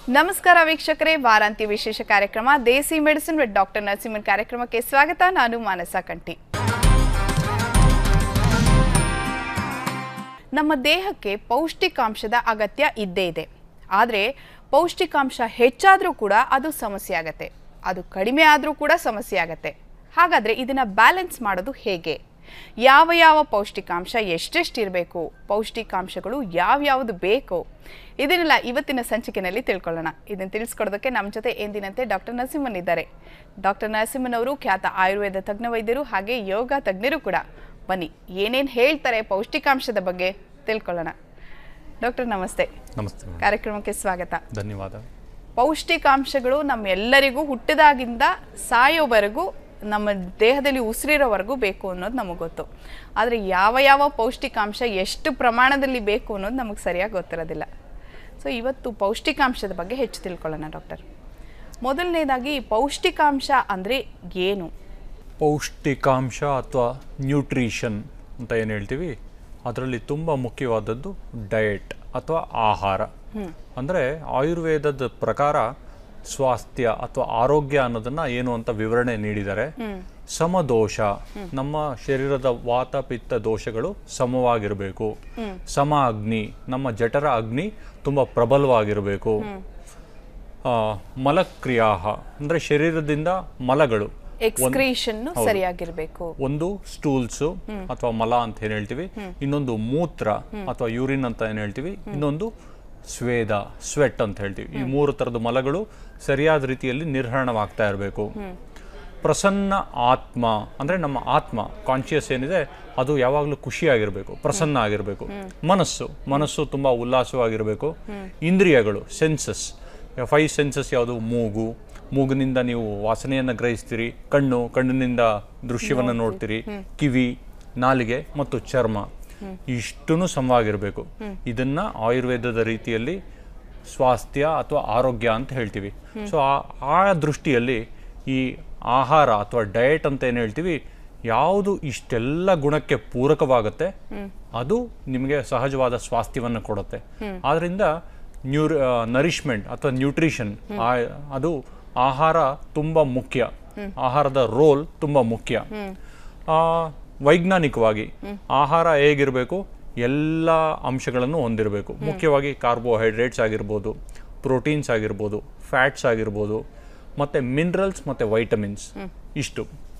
ನಮಸ್ಕಾರ ವೀಕ್ಷಕರೇ ವಾರಾಂತ್ಯ ವಿಶೇಷ ಕಾರ್ಯಕ್ರಮ Desi medicine with doctor Narasimhan ಕಾರ್ಯಕ್ರಮಕ್ಕೆ ಸ್ವಾಗತ ನಾನು ಮಾನಸ ಕಂಠಿ ನಮ್ಮ ದೇಹಕ್ಕೆ ಪೌಷ್ಟಿಕಾಂಶದ ಅಗತ್ಯ ಇದ್ದೇ ಇದೆ ಆದರೆ ಪೌಷ್ಟಿಕಾಂಶ ಹೆಚ್ಚಾದರೂ ಕೂಡ ಅದು ಸಮಸ್ಯೆ ಆಗತ್ತೆ ಅದು ಕಡಿಮೆ ಆದರೂ ಕೂಡ ಸಮಸ್ಯೆ ಆಗತ್ತೆ ಹಾಗಾದರೆ ಇದನ್ನು ಬ್ಯಾಲೆನ್ಸ್ ಮಾಡೋದು ಹೇಗೆ ಯಾವ ಯಾವ ಪೌಷ್ಟಿಕಾಂಶ ಎಷ್ಟೆಷ್ಟು ಇರಬೇಕು ಪೌಷ್ಟಿಕಾಂಶಗಳು ಯಾವ್ಯಾವುದು ಬೇಕು ಇದನ್ನೆಲ್ಲ ಇವತ್ತಿನ ಸಂಚಿಕೆಯಲ್ಲಿ ತಿಳ್ಕೊಳ್ಳೋಣ ಇದನ್ನು ತಿಳಿಸ್ಕೊಡೋದಕ್ಕೆ ನಮ್ಮ ಜೊತೆ ಎಂದಿನಂತೆ ಡಾಕ್ಟರ್ ನರಸಿಂಹನ್ ಇದ್ದಾರೆ ಡಾಕ್ಟರ್ ನರಸಿಂಹನ್ ಅವರು ಖ್ಯಾತ ಆಯುರ್ವೇದ ತಜ್ಞ ವೈದ್ಯರು ಹಾಗೆ ಯೋಗ ತಜ್ಞರು ಕೂಡ ಬನ್ನಿ ಏನೇನು ಹೇಳ್ತಾರೆ ಪೌಷ್ಟಿಕಾಂಶದ ಬಗ್ಗೆ ತಿಳ್ಕೊಳ್ಳೋಣ ಡಾಕ್ಟರ್ ನಮಸ್ತೆ ನಮಸ್ತೆ ಮೇಡಮ್. ಕಾರ್ಯಕ್ರಮಕ್ಕೆ ಸ್ವಾಗತ ಧನ್ಯವಾದ ಪೌಷ್ಟಿಕಾಂಶಗಳು ನಮ್ಮೆಲ್ಲರಿಗೂ ಹುಟ್ಟಿದಾಗಿಂದ ಸಾಯೋವರೆಗೂ ನಮ್ಮ ದೇಹದಲ್ಲಿ ಉಸಿರಿರೋವರೆಗೂ ಬೇಕು ಅನ್ನೋದು ನಮಗೆ ಗೊತ್ತು ಆದರೆ ಯಾವ ಯಾವ ಪೌಷ್ಟಿಕಾಂಶ ಎಷ್ಟು ಪ್ರಮಾಣದಲ್ಲಿ ಬೇಕು ಅನ್ನೋದು ನಮಗೆ ಸರಿಯಾಗಿ ಗೊತ್ತಿರೋದಿಲ್ಲ ಸೊ ಇವತ್ತು ಪೌಷ್ಟಿಕಾಂಶದ ಬಗ್ಗೆ ಹೆಚ್ಚು ತಿಳ್ಕೊಳ್ಳೋಣ ಡಾಕ್ಟರ್ ಮೊದಲನೇದಾಗಿ ಪೌಷ್ಟಿಕಾಂಶ ಅಂದರೆ ಏನು ಪೌಷ್ಟಿಕಾಂಶ ಅಥವಾ ನ್ಯೂಟ್ರಿಷನ್ ಅಂತ ಏನು ಹೇಳ್ತೀವಿ ಅದರಲ್ಲಿ ತುಂಬ ಮುಖ್ಯವಾದದ್ದು ಡಯಟ್ ಅಥವಾ ಆಹಾರ ಅಂದರೆ ಆಯುರ್ವೇದದ ಪ್ರಕಾರ ಸ್ವಾಸ್ಥ್ಯ ಅಥವಾ ಆರೋಗ್ಯ ಅನ್ನೋದನ್ನ ಏನು ಅಂತ ವಿವರಣೆ ನೀಡಿದ್ದಾರೆ ಸಮದೋಷ ನಮ್ಮ ಶರೀರದ ವಾತ ಪಿತ್ತ ದೋಷಗಳು ಸಮವಾಗಿರಬೇಕು ಸಮ ಅಗ್ನಿ ನಮ್ಮ ಜಠರ ಅಗ್ನಿ ತುಂಬ ಪ್ರಬಲವಾಗಿರಬೇಕು ಆ, ಮಲಕ್ರಿಯಾಹ ಅಂದರೆ ಶರೀರದಿಂದ ಮಲಗಳು ಎಕ್ಸ್ಕ್ರೀಷನ್ ಸರಿಯಾಗಿರಬೇಕು ಒಂದು ಸ್ಟೂಲ್ಸು ಅಥವಾ ಮಲ ಅಂತ ಏನ್ ಹೇಳ್ತೀವಿ ಇನ್ನೊಂದು ಮೂತ್ರ ಅಥವಾ ಯೂರಿನ್ ಅಂತ ಏನ್ ಹೇಳ್ತೀವಿ ಇನ್ನೊಂದು ಸ್ವೇದ ಸ್ವೆಟ್ ಅಂತ ಹೇಳ್ತೀವಿ ಈ ಮೂರು ತರದ ಮಲಗಳು ಸರಿಯಾದ ರೀತಿಯಲ್ಲಿ ನಿರ್ಹರಣವಾಗ್ತಾ ಇರಬೇಕು ಪ್ರಸನ್ನ ಆತ್ಮ ಅಂದ್ರೆ ನಮ್ಮ ಆತ್ಮ ಕಾನ್ಶಿಯಸ್ ಏನಿದೆ ಅದು ಯಾವಾಗಲೂ ಖುಷಿಯಾಗಿರ್ಬೇಕು ಪ್ರಸನ್ನ ಆಗಿರಬೇಕು ಮನಸ್ಸು ಮನಸ್ಸು ತುಂಬಾ ಉಲ್ಲಾಸವಾಗಿರಬೇಕು ಇಂದ್ರಿಯಗಳು ಸೆನ್ಸಸ್ ಫೈವ್ ಸೆನ್ಸಸ್ ಯಾವುದು ಮೂಗು ಮೂಗಿನಿಂದ ನೀವು ವಾಸನೆಯನ್ನು ಗ್ರಹಿಸ್ತೀರಿ ಕಣ್ಣು ಕಣ್ಣಿನಿಂದ ದೃಶ್ಯವನ್ನು ನೋಡ್ತೀರಿ ಕಿವಿ ನಾಲಿಗೆ ಮತ್ತು ಚರ್ಮ ಇಷ್ಟೂ ಸಮವಾಗಿರಬೇಕು ಇದನ್ನ ಆಯುರ್ವೇದದ ರೀತಿಯಲ್ಲಿ ಸ್ವಾಸ್ಥ್ಯ ಅಥವಾ ಆರೋಗ್ಯ ಅಂತ ಹೇಳ್ತೀವಿ ಸೊ ಆ ದೃಷ್ಟಿಯಲ್ಲಿ ಈ ಆಹಾರ ಅಥವಾ ಡಯಟ್ ಅಂತ ಏನು ಹೇಳ್ತೀವಿ ಯಾವುದು ಇಷ್ಟೆಲ್ಲ ಗುಣಕ್ಕೆ ಪೂರಕವಾಗುತ್ತೆ ಅದು ನಿಮಗೆ ಸಹಜವಾದ ಸ್ವಾಸ್ಥ್ಯವನ್ನು ಕೊಡುತ್ತೆ ಆದ್ರಿಂದ ನ್ಯೂರ್ ನರಿಶ್ಮೆಂಟ್ ಅಥವಾ ನ್ಯೂಟ್ರಿಷನ್ ಅದು ಆಹಾರ ತುಂಬ ಮುಖ್ಯ ಆಹಾರದ ರೋಲ್ ತುಂಬ ಮುಖ್ಯ ಆ, ವೈಜ್ಞಾನಿಕವಾಗಿ ಆಹಾರ ಹೇಗಿರಬೇಕು ಎಲ್ಲ ಅಂಶಗಳನ್ನು ಹೊಂದಿರಬೇಕು ಮುಖ್ಯವಾಗಿ ಕಾರ್ಬೋಹೈಡ್ರೇಟ್ಸ್ ಆಗಿರ್ಬೋದು ಪ್ರೋಟೀನ್ಸ್ ಆಗಿರ್ಬೋದು ಫ್ಯಾಟ್ಸ್ ಆಗಿರ್ಬೋದು ಮತ್ತು ಮಿನರಲ್ಸ್ ಮತ್ತು ವೈಟಮಿನ್ಸ್ ಇಷ್ಟು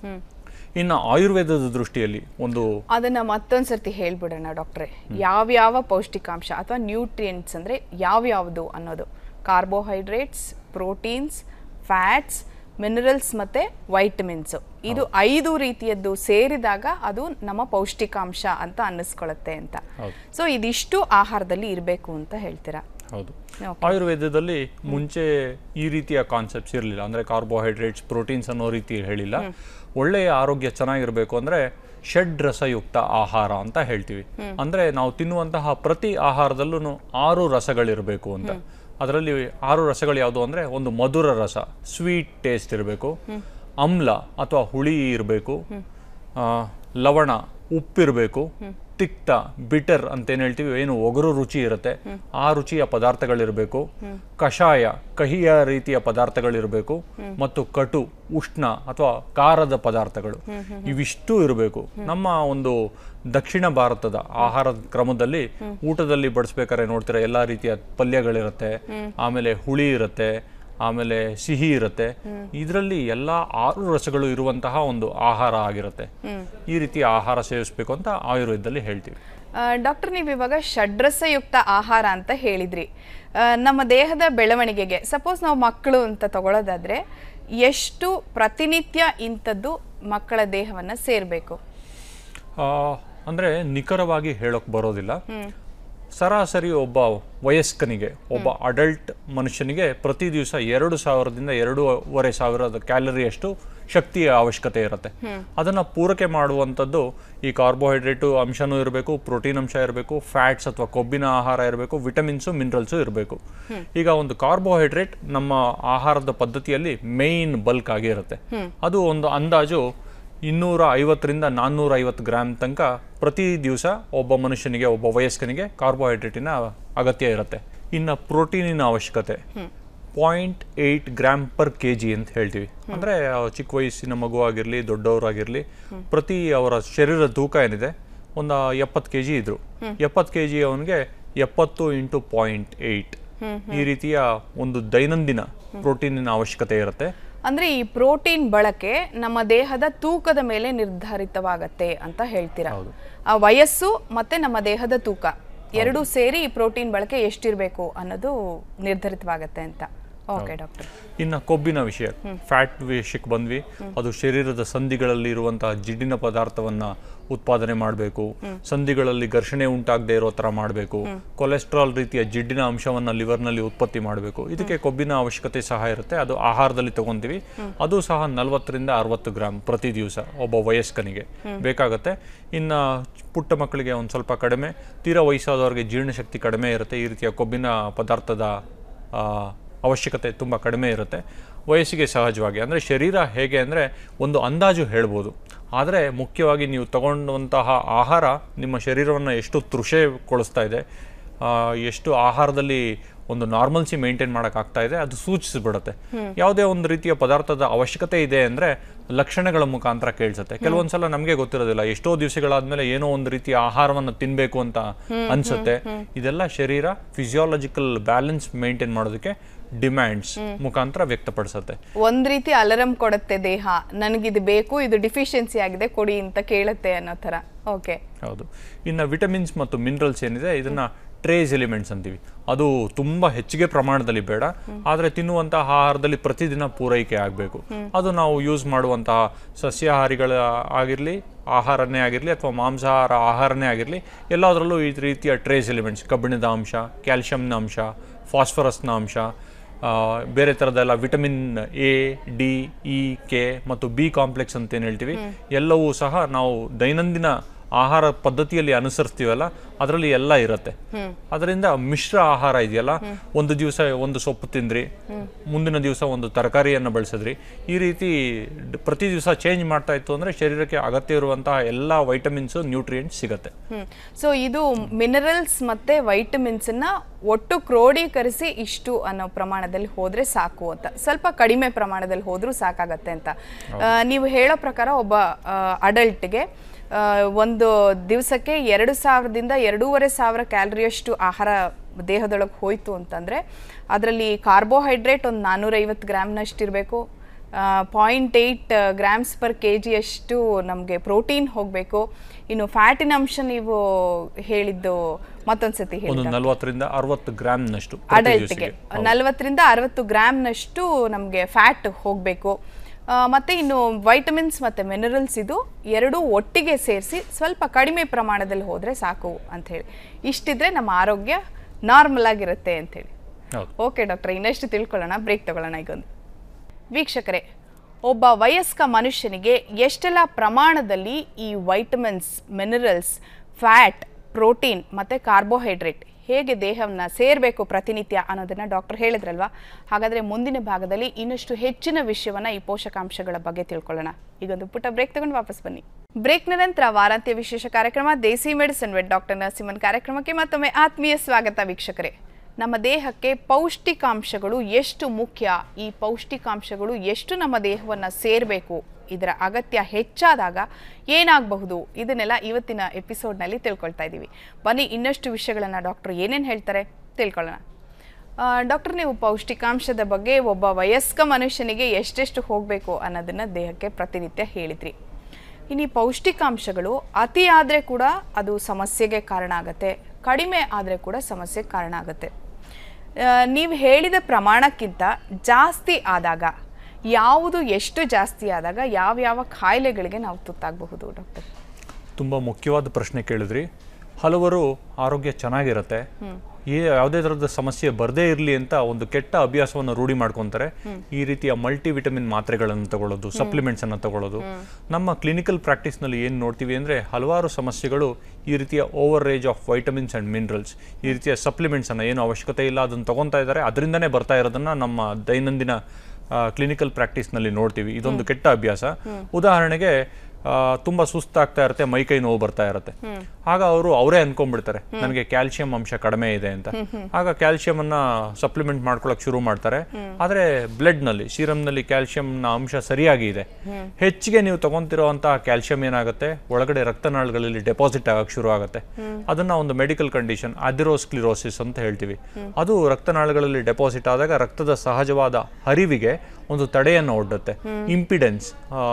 ಇನ್ನು ಆಯುರ್ವೇದದ ದೃಷ್ಟಿಯಲ್ಲಿ ಒಂದು ಅದನ್ನ ಮತ್ತೊಂದು ಸರ್ತಿ ಹೇಳ್ಬಿಡೋಣ ಡಾಕ್ಟ್ರೆ ಯಾವ್ಯಾವ ಪೌಷ್ಟಿಕಾಂಶ ಅಥವಾ ನ್ಯೂಟ್ರಿಯೆಂಟ್ಸ್ ಅಂದರೆ ಯಾವ್ಯಾವುದು ಅನ್ನೋದು ಕಾರ್ಬೋಹೈಡ್ರೇಟ್ಸ್ ಪ್ರೋಟೀನ್ಸ್ ಫ್ಯಾಟ್ಸ್ ಮಿನರಲ್ಸ್ ಮತ್ತು ವೈಟಮಿನ್ಸು ಇದು ಐದು ರೀತಿಯದ್ದು ಸೇರಿದಾಗ ಅದು ನಮ್ಮ ಪೌಷ್ಟಿಕಾಂಶ ಅಂತ ಅನ್ನಿಸ್ಕೊಳತ್ತೆ ಅಂತ ಹೌದು. ಸೊ ಇದಿಷ್ಟು ಆಹಾರದಲ್ಲಿ ಇರಬೇಕು ಅಂತ ಹೇಳ್ತೀರಾ ಹೌದು Okay. ಆಯುರ್ವೇದದಲ್ಲಿ ಮುಂಚೆ ಈ ರೀತಿಯ ಕಾನ್ಸೆಪ್ಟ್ಸ್ ಇರಲಿಲ್ಲ ಅಂದ್ರೆ ಕಾರ್ಬೋಹೈಡ್ರೇಟ್ಸ್ ಪ್ರೋಟೀನ್ಸ್ ಅನ್ನೋ ರೀತಿ ಹೇಳಿಲ್ಲ ಒಳ್ಳೆಯ ಆರೋಗ್ಯ ಚೆನ್ನಾಗಿರಬೇಕು ಅಂದ್ರೆ ಷಡ್ ರಸಯುಕ್ತ ಆಹಾರ ಅಂತ ಹೇಳ್ತೀವಿ ಅಂದ್ರೆ ನಾವು ತಿನ್ನುವಂತಹ ಪ್ರತಿ ಆಹಾರದಲ್ಲೂ ಆರು ರಸಗಳಿರಬೇಕು ಅಂತ ಅದರಲ್ಲಿ ಆರು ರಸಗಳು ಯಾವುದು ಅಂದ್ರೆ ಒಂದು ಮಧುರ ರಸ ಸ್ವೀಟ್ ಟೇಸ್ಟ್ ಇರಬೇಕು ಅಮ್ಲ ಅಥವಾ ಹುಳಿ ಇರಬೇಕು ಲವಣ ಉಪ್ಪಿರಬೇಕು ತಿಕ್ತ ಬಿಟರ್ ಅಂತ ಏನ್ ಹೇಳ್ತೀವಿ ಏನು ಒಗರು ರುಚಿ ಇರುತ್ತೆ ಆ ರುಚಿಯ ಪದಾರ್ಥಗಳಿರಬೇಕು ಕಷಾಯ ಕಹಿಯ ರೀತಿಯ ಪದಾರ್ಥಗಳಿರಬೇಕು ಮತ್ತು ಕಟು ಉಷ್ಣ ಅಥವಾ ಖಾರದ ಪದಾರ್ಥಗಳು ಇವಿಷ್ಟು ಇರಬೇಕು ನಮ್ಮ ಒಂದು ದಕ್ಷಿಣ ಭಾರತದ ಆಹಾರದ ಕ್ರಮದಲ್ಲಿ ಊಟದಲ್ಲಿ ಬಡಿಸ್ಬೇಕಾದ್ರೆ ನೋಡ್ತೀರಾ ಎಲ್ಲಾ ರೀತಿಯ ಪಲ್ಯಗಳಿರುತ್ತೆ ಆಮೇಲೆ ಹುಳಿ ಇರುತ್ತೆ ಆಮೇಲೆ ಸಿಹಿ ಇರುತ್ತೆ ಇದರಲ್ಲಿ ಎಲ್ಲ ಆರು ರಸಗಳು ಇರುವಂತಹ ಒಂದು ಆಹಾರ ಆಗಿರುತ್ತೆ ಈ ರೀತಿ ಆಹಾರ ಸೇವಿಸಬೇಕು ಅಂತ ಆಯುರ್ವೇದದಲ್ಲಿ ಹೇಳ್ತೀವಿ ಡಾಕ್ಟರ್ ನೀವು ಇವಾಗ ಷಡ್ರಸಯುಕ್ತ ಆಹಾರ ಅಂತ ಹೇಳಿದ್ರಿ ಆ, ನಮ್ಮ ದೇಹದ ಬೆಳವಣಿಗೆಗೆ ಸಪೋಸ್ ನಾವು ಮಕ್ಕಳು ಅಂತ ತಗೊಳ್ಳೋದಾದ್ರೆ ಎಷ್ಟು ಪ್ರತಿನಿತ್ಯ ಇಂಥದ್ದು ಮಕ್ಕಳ ದೇಹವನ್ನು ಸೇರಬೇಕು ಆ, ಅಂದ್ರೆ ನಿಖರವಾಗಿ ಹೇಳೋಕ್ ಬರೋದಿಲ್ಲ ಸರಾಸರಿ ಒಬ್ಬ ವಯಸ್ಕನಿಗೆ ಒಬ್ಬ ಅಡಲ್ಟ್ ಮನುಷ್ಯನಿಗೆ ಪ್ರತಿ ದಿವಸ ಎರಡು ಸಾವಿರದಿಂದ ಎರಡೂವರೆ ಸಾವಿರದ ಕ್ಯಾಲರಿಯಷ್ಟು ಶಕ್ತಿಯ ಅವಶ್ಯಕತೆ ಇರುತ್ತೆ ಅದನ್ನ ಪೂರೈಕೆ ಮಾಡುವಂಥದ್ದು ಈ ಕಾರ್ಬೋಹೈಡ್ರೇಟು ಅಂಶನೂ ಇರಬೇಕು ಪ್ರೋಟೀನ್ ಅಂಶ ಇರಬೇಕು ಫ್ಯಾಟ್ಸ್ ಅಥವಾ ಕೊಬ್ಬಿನ ಆಹಾರ ಇರಬೇಕು ವಿಟಮಿನ್ಸು ಮಿನರಲ್ಸು ಇರಬೇಕು ಈಗ ಒಂದು ಕಾರ್ಬೋಹೈಡ್ರೇಟ್ ನಮ್ಮ ಆಹಾರದ ಪದ್ಧತಿಯಲ್ಲಿ ಮೇನ್ ಬಲ್ಕ್ ಆಗಿ ಇರುತ್ತೆ ಅದು ಒಂದು ಅಂದಾಜು ಇನ್ನೂರ ಐವತ್ತರಿಂದ ನಾನ್ನೂರ ಐವತ್ತು ಗ್ರಾಮ್ ತನಕ ಪ್ರತಿ ದಿವಸ ಒಬ್ಬ ಮನುಷ್ಯನಿಗೆ ಒಬ್ಬ ವಯಸ್ಕನಿಗೆ ಕಾರ್ಬೋಹೈಡ್ರೇಟಿನ ಅಗತ್ಯ ಇರುತ್ತೆ ಇನ್ನು ಪ್ರೋಟೀನಿನ ಅವಶ್ಯಕತೆ point eight gram per K G ಅಂತ ಹೇಳ್ತೀವಿ ಅಂದರೆ ಚಿಕ್ಕ ವಯಸ್ಸಿನ ಮಗು ಆಗಿರಲಿ ದೊಡ್ಡವರಾಗಿರಲಿ ಪ್ರತಿ ಅವರ ಶರೀರದ ತೂಕ ಏನಿದೆ ಒಂದು ಎಪ್ಪತ್ತು ಕೆ ಜಿ ಇದ್ರು ಎಪ್ಪತ್ತು ಕೆ ಜಿ ಅವನಿಗೆ ಎಪ್ಪತ್ತು ಇಂಟು ಪಾಯಿಂಟ್ ಏಯ್ಟ್ ಈ ರೀತಿಯ ಒಂದು ದೈನಂದಿನ ಪ್ರೋಟೀನಿನ ಅವಶ್ಯಕತೆ ಇರುತ್ತೆ ಅಂದ್ರೆ ಈ ಪ್ರೋಟೀನ್ ಬಳಕೆ ನಮ್ಮ ದೇಹದ ತೂಕದ ಮೇಲೆ ನಿರ್ಧಾರಿತವಾಗತ್ತೆ ಅಂತ ಹೇಳ್ತೀರಾ ಹೌದು. ಆ ವಯಸ್ಸು ಮತ್ತೆ ನಮ್ಮ ದೇಹದ ತೂಕ ಎರಡೂ ಸೇರಿ ಈ ಪ್ರೋಟೀನ್ ಬಳಕೆ ಎಷ್ಟಿರಬೇಕು ಅನ್ನೋದು ನಿರ್ಧರಿತವಾಗತ್ತೆ ಅಂತ ಓಕೆ ಡಾಕ್ಟರ್ ಇನ್ನು ಕೊಬ್ಬಿನ ವಿಷಯ ಫ್ಯಾಟ್ ವಿಷಯಕ್ಕೆ ಬಂದ್ವಿ ಅದು ಶರೀರದ ಸಂಧಿಗಳಲ್ಲಿ ಇರುವಂತಹ ಜಿಡ್ಡಿನ ಪದಾರ್ಥವನ್ನ ಉತ್ಪಾದನೆ ಮಾಡಬೇಕು ಸಂಧಿಗಳಲ್ಲಿ ಘರ್ಷಣೆ ಉಂಟಾಗದೇ ಇರೋ ಥರ ಮಾಡಬೇಕು ಕೊಲೆಸ್ಟ್ರಾಲ್ ರೀತಿಯ ಜಿಡ್ಡಿನ ಅಂಶವನ್ನ ಲಿವರ್ನಲ್ಲಿ ಉತ್ಪತ್ತಿ ಮಾಡಬೇಕು ಇದಕ್ಕೆ ಕೊಬ್ಬಿನ ಅವಶ್ಯಕತೆ ಸಹ ಇರುತ್ತೆ ಅದು ಆಹಾರದಲ್ಲಿ ತಗೊಂತೀವಿ ಅದು ಸಹ ನಲವತ್ತರಿಂದ ಅರವತ್ತು ಗ್ರಾಮ್ ಪ್ರತಿ ದಿವಸ ಒಬ್ಬ ವಯಸ್ಕನಿಗೆ ಬೇಕಾಗುತ್ತೆ ಇನ್ನು ಪುಟ್ಟ ಮಕ್ಕಳಿಗೆ ಒಂದು ಸ್ವಲ್ಪ ಕಡಿಮೆ ತೀರಾ ವಯಸ್ಸಾದವರಿಗೆ ಜೀರ್ಣಶಕ್ತಿ ಕಡಿಮೆ ಇರುತ್ತೆ ಈ ರೀತಿಯ ಕೊಬ್ಬಿನ ಪದಾರ್ಥದ ಆ, ಅವಶ್ಯಕತೆ ತುಂಬ ಕಡಿಮೆ ಇರುತ್ತೆ ವಯಸ್ಸಿಗೆ ಸಹಜವಾಗಿ ಅಂದರೆ ಶರೀರ ಹೇಗೆ ಅಂದರೆ ಒಂದು ಅಂದಾಜು ಹೇಳ್ಬೋದು ಆದರೆ ಮುಖ್ಯವಾಗಿ ನೀವು ತಗೊಂಡಂತಹ ಆಹಾರ ನಿಮ್ಮ ಶರೀರವನ್ನು ಎಷ್ಟು ತೃಷೆಗೊಳಿಸ್ತಾ ಇದೆ ಆ, ಎಷ್ಟು ಆಹಾರದಲ್ಲಿ ಒಂದು ನಾರ್ಮಲ್ಸಿ ಮೇಂಟೈನ್ ಮಾಡೋಕ್ಕಾಗ್ತಾ ಇದೆ ಅದು ಸೂಚಿಸಿಬಿಡುತ್ತೆ ಯಾವುದೇ ಒಂದು ರೀತಿಯ ಪದಾರ್ಥದ ಅವಶ್ಯಕತೆ ಇದೆ ಅಂದರೆ ಲಕ್ಷಣಗಳ ಮುಖಾಂತರ ಕೇಳಿಸುತ್ತೆ ಕೆಲವೊಂದು ಸಲ ನಮಗೆ ಗೊತ್ತಿರೋದಿಲ್ಲ ಎಷ್ಟೋ ದಿವಸಗಳಾದ್ಮೇಲೆ ಏನೋ ಒಂದು ರೀತಿಯ ಆಹಾರವನ್ನು ತಿನ್ನಬೇಕು ಅಂತ ಅನ್ಸುತ್ತೆ ಇದೆಲ್ಲ ಶರೀರ ಫಿಸಿಯಾಲಜಿಕಲ್ ಬ್ಯಾಲೆನ್ಸ್ ಮೇಂಟೈನ್ ಮಾಡೋದಕ್ಕೆ ಡಿಮ್ಯಾಂಡ್ಸ್ ಮುಖಾಂತರ ವ್ಯಕ್ತಪಡಿಸುತ್ತೆ ಒಂದ್ ರೀತಿ ಅಲರಂ ಕೊಡುತ್ತೆ ದೇಹ ನನಗಿದು ಬೇಕು ಇದು ಡಿಫಿಷಿಯನ್ಸಿ ಆಗಿದೆ ಕೊಡಿ ಅಂತ ಕೇಳುತ್ತೆ ಅನ್ನೋ ತರ ಓಕೆ ಹೌದು ಇನ್ನು ವಿಟಮಿನ್ಸ್ ಮತ್ತು ಮಿನರಲ್ಸ್ ಏನಿದೆ ಇದನ್ನ ಟ್ರೇಸ್ ಎಲಿಮೆಂಟ್ಸ್ ಅಂತೀವಿ ಅದು ತುಂಬ ಹೆಚ್ಚಿಗೆ ಪ್ರಮಾಣದಲ್ಲಿ ಬೇಡ ಆದರೆ ತಿನ್ನುವಂತಹ ಆಹಾರದಲ್ಲಿ ಪ್ರತಿದಿನ ಪೂರೈಕೆ ಆಗಬೇಕು ಅದು ನಾವು ಯೂಸ್ ಮಾಡುವಂತಹ ಸಸ್ಯಾಹಾರಿಗಳ ಆಗಿರಲಿ ಆಹಾರನೇ ಆಗಿರಲಿ ಅಥವಾ ಮಾಂಸಾಹಾರ ಆಹಾರನೇ ಆಗಿರಲಿ ಎಲ್ಲದರಲ್ಲೂ ಈ ರೀತಿಯ ಟ್ರೇಸ್ ಎಲಿಮೆಂಟ್ಸ್ ಕಬ್ಬಿಣದ ಅಂಶ ಕ್ಯಾಲ್ಶಿಯಂನ ಅಂಶ ಫಾಸ್ಫರಸ್ನ ಅಂಶ ಆ, ಬೇರೆ ಥರದೆಲ್ಲ vitamin A D E K ಮತ್ತು ಬಿ ಕಾಂಪ್ಲೆಕ್ಸ್ ಅಂತ ಏನು ಹೇಳ್ತೀವಿ ಎಲ್ಲವೂ ಸಹ ನಾವು ದೈನಂದಿನ ಆಹಾರ ಪದ್ಧತಿಯಲ್ಲಿ ಅನುಸರಿಸ್ತೀವಲ್ಲ ಅದರಲ್ಲಿ ಎಲ್ಲ ಇರುತ್ತೆ ಅದರಿಂದ ಮಿಶ್ರ ಆಹಾರ ಇದೆಯಲ್ಲ ಒಂದು ದಿವಸ ಒಂದು ಸೊಪ್ಪು ತಿಂದ್ರಿ ಮುಂದಿನ ದಿವಸ ಒಂದು ತರಕಾರಿಯನ್ನು ಬಳಸಿದ್ರಿ ಈ ರೀತಿ ಡ್- ಪ್ರತಿ ದಿವಸ ಚೇಂಜ್ ಮಾಡ್ತಾ ಇತ್ತು ಅಂದರೆ ಶರೀರಕ್ಕೆ ಅಗತ್ಯ ಇರುವಂತಹ ಎಲ್ಲ ವೈಟಮಿನ್ಸು ನ್ಯೂಟ್ರಿಯೆಂಟ್ಸ್ ಸಿಗುತ್ತೆ ಹ್ಮ್ ಸೊ ಇದು ಮಿನರಲ್ಸ್ ಮತ್ತೆ ವೈಟಮಿನ್ಸ್ ನ ಒಟ್ಟು ಕ್ರೋಢೀಕರಿಸಿ ಇಷ್ಟು ಅನ್ನೋ ಪ್ರಮಾಣದಲ್ಲಿ ಹೋದ್ರೆ ಸಾಕು ಅಂತ ಸ್ವಲ್ಪ ಕಡಿಮೆ ಪ್ರಮಾಣದಲ್ಲಿ ಹೋದ್ರೂ ಸಾಕಾಗತ್ತೆ ಅಂತ ಆ, ನೀವು ಹೇಳೋ ಪ್ರಕಾರ ಒಬ್ಬ ಅಡಲ್ಟ್ಗೆ ಒಂದು ದಿವಸಕ್ಕೆ ಎರಡು ಸಾವಿರದಿಂದ ಎರಡೂವರೆ ಸಾವಿರ ಕ್ಯಾಲರಿಯಷ್ಟು ಆಹಾರ ದೇಹದೊಳಗೆ ಹೋಯ್ತು ಅಂತಂದ್ರೆ ಅದರಲ್ಲಿ ಕಾರ್ಬೋಹೈಡ್ರೇಟ್ ಒಂದು ನಾನ್ನೂರೈವತ್ತು ಗ್ರಾಮ್ನಷ್ಟು ಇರಬೇಕು point eight grams per K ಜಿಯಷ್ಟು ನಮಗೆ ಪ್ರೋಟೀನ್ ಹೋಗಬೇಕು ಇನ್ನು ಫ್ಯಾಟಿನ ಅಂಶ ನೀವು ಹೇಳಿದ್ದು ಮತ್ತೊಂದು ಸತಿ ಹೇಳಿ ಒಂದು ನಲವತ್ತರಿಂದ ಅರವತ್ತು ಗ್ರಾಮ್ನಷ್ಟು ಪ್ರತಿ ಅಡಲ್ಟ್ಗೆ ದಿವಸಕ್ಕೆ ನಲವತ್ತರಿಂದ ಅರವತ್ತು ಗ್ರಾಮ್ನಷ್ಟು ನಮಗೆ ಫ್ಯಾಟ್ ಹೋಗಬೇಕು ಮತ್ತು ಇನ್ನು ವೈಟಮಿನ್ಸ್ ಮತ್ತು ಮಿನರಲ್ಸ್ ಇದು ಎರಡೂ ಒಟ್ಟಿಗೆ ಸೇರಿಸಿ ಸ್ವಲ್ಪ ಕಡಿಮೆ ಪ್ರಮಾಣದಲ್ಲಿ ಹೋದರೆ ಸಾಕು ಅಂಥೇಳಿ ಇಷ್ಟಿದ್ರೆ ನಮ್ಮ ಆರೋಗ್ಯ ನಾರ್ಮಲ್ ಆಗಿರುತ್ತೆ ಅಂಥೇಳಿ ಹೌದು ಓಕೆ ಡಾಕ್ಟರ್ ಇನ್ನಷ್ಟು ತಿಳ್ಕೊಳ್ಳೋಣ ಬ್ರೇಕ್ ತಗೊಳ್ಳೋಣ ಈಗೊಂದು ವೀಕ್ಷಕರೇ ಒಬ್ಬ ವಯಸ್ಕ ಮನುಷ್ಯನಿಗೆ ಎಷ್ಟೆಲ್ಲ ಪ್ರಮಾಣದಲ್ಲಿ ಈ ವೈಟಮಿನ್ಸ್ ಮಿನರಲ್ಸ್ ಫ್ಯಾಟ್ ಪ್ರೋಟೀನ್ ಮತ್ತು ಕಾರ್ಬೋಹೈಡ್ರೇಟ್ ಹೇಗೆ ದೇಹವನ್ನು ಸೇರಬೇಕು ಪ್ರತಿನಿತ್ಯ ಅನ್ನೋದನ್ನು ಡಾಕ್ಟರ್ ಹೇಳಿದ್ರಲ್ವಾ ಹಾಗಾದರೆ ಮುಂದಿನ ಭಾಗದಲ್ಲಿ ಇನ್ನಷ್ಟು ಹೆಚ್ಚಿನ ವಿಷಯವನ್ನು ಈ ಪೋಷಕಾಂಶಗಳ ಬಗ್ಗೆ ತಿಳ್ಕೊಳ್ಳೋಣ ಈಗೊಂದು ಪುಟ್ಟ ಬ್ರೇಕ್ ತಗೊಂಡು ವಾಪಸ್ ಬನ್ನಿ ಬ್ರೇಕ್ನ ನಂತರ ವಾರಾಂತ್ಯ ವಿಶೇಷ ಕಾರ್ಯಕ್ರಮ Desi medicine with doctor Narasimhan ಕಾರ್ಯಕ್ರಮಕ್ಕೆ ಮತ್ತೊಮ್ಮೆ ಆತ್ಮೀಯ ಸ್ವಾಗತ ವೀಕ್ಷಕರೇ ನಮ್ಮ ದೇಹಕ್ಕೆ ಪೌಷ್ಟಿಕಾಂಶಗಳು ಎಷ್ಟು ಮುಖ್ಯ ಈ ಪೌಷ್ಟಿಕಾಂಶಗಳು ಎಷ್ಟು ನಮ್ಮ ದೇಹವನ್ನು ಸೇರಬೇಕು ಇದರ ಅಗತ್ಯ ಹೆಚ್ಚಾದಾಗ ಏನಾಗಬಹುದು ಇದನ್ನೆಲ್ಲ ಇವತ್ತಿನ ಎಪಿಸೋಡ್ನಲ್ಲಿ ತಿಳ್ಕೊಳ್ತಾ ಇದ್ದೀವಿ ಬನ್ನಿ ಇನ್ನಷ್ಟು ವಿಷಯಗಳನ್ನು ಡಾಕ್ಟರ್ ಏನೇನು ಹೇಳ್ತಾರೆ ತಿಳ್ಕೊಳ್ಳೋಣ ಡಾಕ್ಟರ್ ನೀವು ಪೌಷ್ಟಿಕಾಂಶದ ಬಗ್ಗೆ ಒಬ್ಬ ವಯಸ್ಕ ಮನುಷ್ಯನಿಗೆ ಎಷ್ಟೆಷ್ಟು ಹೋಗಬೇಕು ಅನ್ನೋದನ್ನು ದೇಹಕ್ಕೆ ಪ್ರತಿನಿತ್ಯ ಹೇಳಿದ್ರಿ ಇನ್ನು ಈ ಪೌಷ್ಟಿಕಾಂಶಗಳು ಅತಿ ಆದರೆ ಕೂಡ ಅದು ಸಮಸ್ಯೆಗೆ ಕಾರಣ ಆಗುತ್ತೆ ಕಡಿಮೆ ಆದರೆ ಕೂಡ ಸಮಸ್ಯೆಗೆ ಕಾರಣ ಆಗುತ್ತೆ ನೀವು ಹೇಳಿದ ಪ್ರಮಾಣಕ್ಕಿಂತ ಜಾಸ್ತಿ ಆದಾಗ ಯಾವುದು ಎಷ್ಟು ಜಾಸ್ತಿ ಆದಾಗ ಯಾವ ಯಾವ ಕಾಯಿಲೆಗಳಿಗೆ ನಾವು ತುತ್ತಾಗಬಹುದು ಡಾಕ್ಟರ್ ತುಂಬ ಮುಖ್ಯವಾದ ಪ್ರಶ್ನೆ ಕೇಳಿದ್ರಿ ಹಲವರು ಆರೋಗ್ಯ ಚೆನ್ನಾಗಿರುತ್ತೆ ಈ ಯಾವುದೇ ಥರದ ಸಮಸ್ಯೆ ಬರದೇ ಇರಲಿ ಅಂತ ಒಂದು ಕೆಟ್ಟ ಅಭ್ಯಾಸವನ್ನು ರೂಢಿ ಮಾಡ್ಕೊತಾರೆ ಈ ರೀತಿಯ ಮಲ್ಟಿ ವಿಟಮಿನ್ ಮಾತ್ರೆಗಳನ್ನು ತಗೊಳ್ಳೋದು ಸಪ್ಲಿಮೆಂಟ್ಸ್ ಅನ್ನು ತಗೊಳ್ಳೋದು ನಮ್ಮ ಕ್ಲಿನಿಕಲ್ ಪ್ರಾಕ್ಟೀಸ್ನಲ್ಲಿ ಏನು ನೋಡ್ತೀವಿ ಅಂದರೆ ಹಲವಾರು ಸಮಸ್ಯೆಗಳು ಈ ರೀತಿಯ overage of vitamins and minerals ಈ ರೀತಿಯ ಸಪ್ಲಿಮೆಂಟ್ಸ್ ಅನ್ನು ಏನು ಅವಶ್ಯಕತೆ ಇಲ್ಲ ಅದನ್ನು ತಗೊತಾ ಇದ್ದಾರೆ ಅದರಿಂದನೇ ಬರ್ತಾ ಇರೋದನ್ನ ನಮ್ಮ ದೈನಂದಿನ ಕ್ಲಿನಿಕಲ್ ಪ್ರಾಕ್ಟೀಸ್ನಲ್ಲಿ ನೋಡ್ತೀವಿ ಇದೊಂದು ಕೆಟ್ಟ ಅಭ್ಯಾಸ ಉದಾಹರಣೆಗೆ ಆ, ತುಂಬಾ ಸುಸ್ತಾಗ್ತಾ ಇರುತ್ತೆ ಮೈ ಕೈ ನೋವು ಬರ್ತಾ ಇರುತ್ತೆ ಆಗ ಅವರು ಅವರೇ ಅನ್ಕೊಂಡ್ಬಿಡ್ತಾರೆ ನನಗೆ ಕ್ಯಾಲ್ಸಿಯಂ ಅಂಶ ಕಡಿಮೆ ಇದೆ ಅಂತ ಆಗ ಕ್ಯಾಲ್ಸಿಯಂ ಅನ್ನ ಸಪ್ಲಿಮೆಂಟ್ ಮಾಡ್ಕೊಳಕ್ ಶುರು ಮಾಡ್ತಾರೆ ಆದ್ರೆ ಬ್ಲಡ್ ನಲ್ಲಿ ಸೀರಮ್ ನಲ್ಲಿ ಕ್ಯಾಲ್ಸಿಯಂ ನ ಅಂಶ ಸರಿಯಾಗಿ ಇದೆ ಹೆಚ್ಚಿಗೆ ನೀವು ತಗೊಂತಿರುವಂತಹ ಕ್ಯಾಲ್ಸಿಯಂ ಏನಾಗುತ್ತೆ ಒಳಗಡೆ ರಕ್ತನಾಳಗಳಲ್ಲಿ ಡೆಪಾಸಿಟ್ ಆಗಕ್ ಶುರು ಆಗುತ್ತೆ ಅದನ್ನ ಒಂದು ಮೆಡಿಕಲ್ ಕಂಡೀಷನ್ ಅದಿರೋಸ್ಕ್ಲಿರೋಸಿಸ್ ಅಂತ ಹೇಳ್ತೀವಿ ಅದು ರಕ್ತನಾಳಗಳಲ್ಲಿ ಡೆಪಾಸಿಟ್ ಆದಾಗ ರಕ್ತದ ಸಹಜವಾದ ಹರಿವಿಗೆ ಒಂದು ತಡೆಯನ್ನು ಒಡ್ಡುತ್ತೆ ಇಂಪಿಡೆನ್ಸ್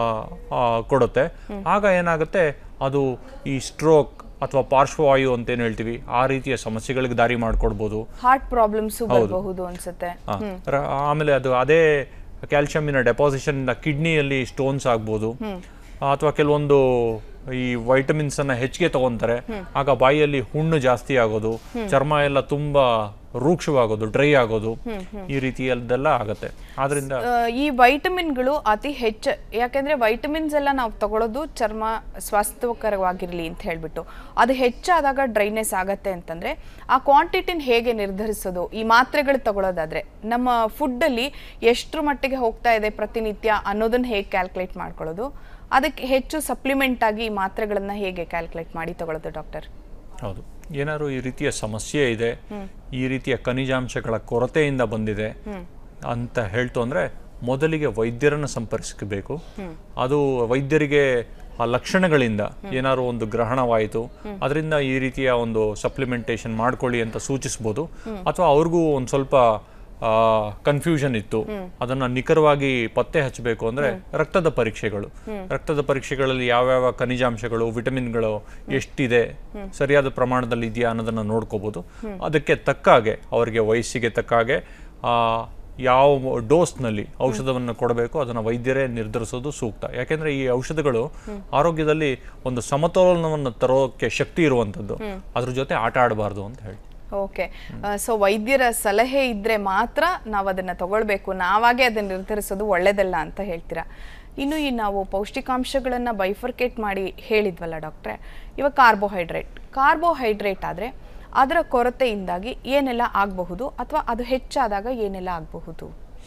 ಕೊಡುತ್ತೆ ಆಗ ಏನಾಗುತ್ತೆ ಅದು ಈ ಸ್ಟ್ರೋಕ್ ಅಥವಾ ಪಾರ್ಶ್ವವಾಯು ಅಂತ ಏನ್ ಹೇಳ್ತೀವಿ ಆ ರೀತಿಯ ಸಮಸ್ಯೆಗಳಿಗೆ ದಾರಿ ಮಾಡ್ಕೊಡ್ಬೋದು ಹಾರ್ಟ್ ಪ್ರಾಬ್ಲಮ್ಸು ಬರಬಹುದು ಅನ್ಸುತ್ತೆ ಆ, ರ- ಆಮೇಲೆ ಅದು ಅದೇ ಕ್ಯಾಲ್ಸಿಯಂನ ಡೆಪಾಸಿಷನ್ ಕಿಡ್ನಿಯಲ್ಲಿ ಸ್ಟೋನ್ಸ್ ಆಗ್ಬೋದು ಅಥವಾ ಕೆಲವೊಂದು ಈ ವೈಟಮಿನ್ಸ್ ಅನ್ನ ಹೆಚ್ಚಿಗೆ ತಗೊಂತಾರೆ ಆಗ ಬಾಯಿಯಲ್ಲಿ ಹುಣ್ಣು ಜಾಸ್ತಿ ಆಗೋದು ಚರ್ಮ ಎಲ್ಲ ತುಂಬಾ ರೂಕ್ಷವಾಗೋದು ಡ್ರೈ ಆಗೋದು ಈ ರೀತಿಯಲ್ಲೆಲ್ಲ ಆಗತ್ತೆ ಆದ್ರಿಂದ ಆ, ಈ ವೈಟಮಿನ್ಗಳು ಅತಿ ಹೆಚ್ಚು ಯಾಕೆಂದ್ರೆ ವೈಟಮಿನ್ಸ್ ಎಲ್ಲ ನಾವು ತಗೊಳ್ಳೋದು ಚರ್ಮ ಸ್ವಾಸ್ಥ್ಯಕರವಾಗಿರಲಿ ಅಂತ ಹೇಳ್ಬಿಟ್ಟು ಅದು ಹೆಚ್ಚಾದಾಗ ಡ್ರೈನೆಸ್ ಆಗತ್ತೆ ಅಂತಂದ್ರೆ ಆ ಕ್ವಾಂಟಿಟಿನ ಹೇಗೆ ನಿರ್ಧರಿಸೋದು ಈ ಮಾತ್ರೆಗಳು ತಗೊಳ್ಳೋದಾದ್ರೆ ನಮ್ಮ ಫುಡ್ಡಲ್ಲಿ ಎಷ್ಟರ ಮಟ್ಟಿಗೆ ಹೋಗ್ತಾ ಇದೆ ಪ್ರತಿನಿತ್ಯ ಅನ್ನೋದನ್ನ ಹೇಗೆ ಕ್ಯಾಲ್ಕುಲೇಟ್ ಮಾಡ್ಕೊಳ್ಳೋದು ಅದಕ್ಕೆ ಹೆಚ್ಚು ಸಪ್ಲಿಮೆಂಟ್ ಆಗಿ ಈ ಮಾತ್ರೆಗಳನ್ನ ಹೇಗೆ ಕ್ಯಾಲ್ಕುಲೇಟ್ ಮಾಡಿ ತಗೊಳ್ಳೋದು ಡಾಕ್ಟರ್ ಹೌದು ಏನಾದ್ರು ಈ ರೀತಿಯ ಸಮಸ್ಯೆ ಇದೆ ಈ ರೀತಿಯ ಖನಿಜಾಂಶಗಳ ಕೊರತೆಯಿಂದ ಬಂದಿದೆ ಅಂತ ಹೇಳ್ತು ಅಂದ್ರೆ ಮೊದಲಿಗೆ ವೈದ್ಯರನ್ನು ಸಂಪರ್ಕಿಸಬೇಕು ಅದು ವೈದ್ಯರಿಗೆ ಆ ಲಕ್ಷಣಗಳಿಂದ ಏನಾದ್ರು ಒಂದು ಗ್ರಹಣವಾಯಿತು ಅದರಿಂದ ಈ ರೀತಿಯ ಒಂದು ಸಪ್ಲಿಮೆಂಟೇಷನ್ ಮಾಡ್ಕೊಳ್ಳಿ ಅಂತ ಸೂಚಿಸ್ಬೋದು ಅಥವಾ ಅವ್ರಿಗೂ ಒಂದು ಸ್ವಲ್ಪ ಕನ್ಫ್ಯೂಷನ್ ಇತ್ತು ಅದನ್ನ ನಿಖರವಾಗಿ ಪತ್ತೆ ಹಚ್ಚಬೇಕು ಅಂದ್ರೆ ರಕ್ತದ ಪರೀಕ್ಷೆಗಳು ರಕ್ತದ ಪರೀಕ್ಷೆಗಳಲ್ಲಿ ಯಾವ್ಯಾವ ಖನಿಜಾಂಶಗಳು ವಿಟಮಿನ್ಗಳು ಎಷ್ಟಿದೆ ಸರಿಯಾದ ಪ್ರಮಾಣದಲ್ಲಿ ಇದೆಯಾ ಅನ್ನೋದನ್ನ ನೋಡ್ಕೋಬಹುದು ಅದಕ್ಕೆ ತಕ್ಕ ಹಾಗೆ ಅವರಿಗೆ ವಯಸ್ಸಿಗೆ ತಕ್ಕ ಹಾಗೆ ಆ ಯಾವ ಡೋಸ್ನಲ್ಲಿ ಔಷಧವನ್ನು ಕೊಡಬೇಕು ಅದನ್ನು ವೈದ್ಯರೇ ನಿರ್ಧರಿಸೋದು ಸೂಕ್ತ ಯಾಕೆಂದ್ರೆ ಈ ಔಷಧಗಳು ಆರೋಗ್ಯದಲ್ಲಿ ಒಂದು ಸಮತೋಲನವನ್ನು ತರೋಕೆ ಶಕ್ತಿ ಇರುವಂಥದ್ದು ಅದ್ರ ಜೊತೆ ಆಟ ಆಡಬಾರ್ದು ಅಂತ ಹೇಳಿ ಓಕೆ ಸೊ ವೈದ್ಯರ ಸಲಹೆ ಇದ್ರೆ ಮಾತ್ರ ನಾವು ಅದನ್ನ ತಗೊಳ್ಬೇಕು ನಾವಾಗೆ ಅದನ್ನ ನಿರ್ಧರಿಸೋದು ಒಳ್ಳೇದಲ್ಲ ಅಂತ ಹೇಳ್ತೀರಾ ಇನ್ನು ಈ ನಾವು ಪೌಷ್ಟಿಕಾಂಶಗಳನ್ನ ಬೈಫರ್ಕೇಟ್ ಮಾಡಿ ಹೇಳಿದ್ವಲ್ಲ ಡಾಕ್ಟ್ರೆ ಇವಾಗ ಕಾರ್ಬೋಹೈಡ್ರೇಟ್ ಕಾರ್ಬೋಹೈಡ್ರೇಟ್ ಆದ್ರೆ ಅದರ ಕೊರತೆಯಿಂದಾಗಿ ಏನೆಲ್ಲ ಆಗಬಹುದು ಅಥವಾ ಅದು ಹೆಚ್ಚಾದಾಗ ಏನೆಲ್ಲ ಆಗಬಹುದು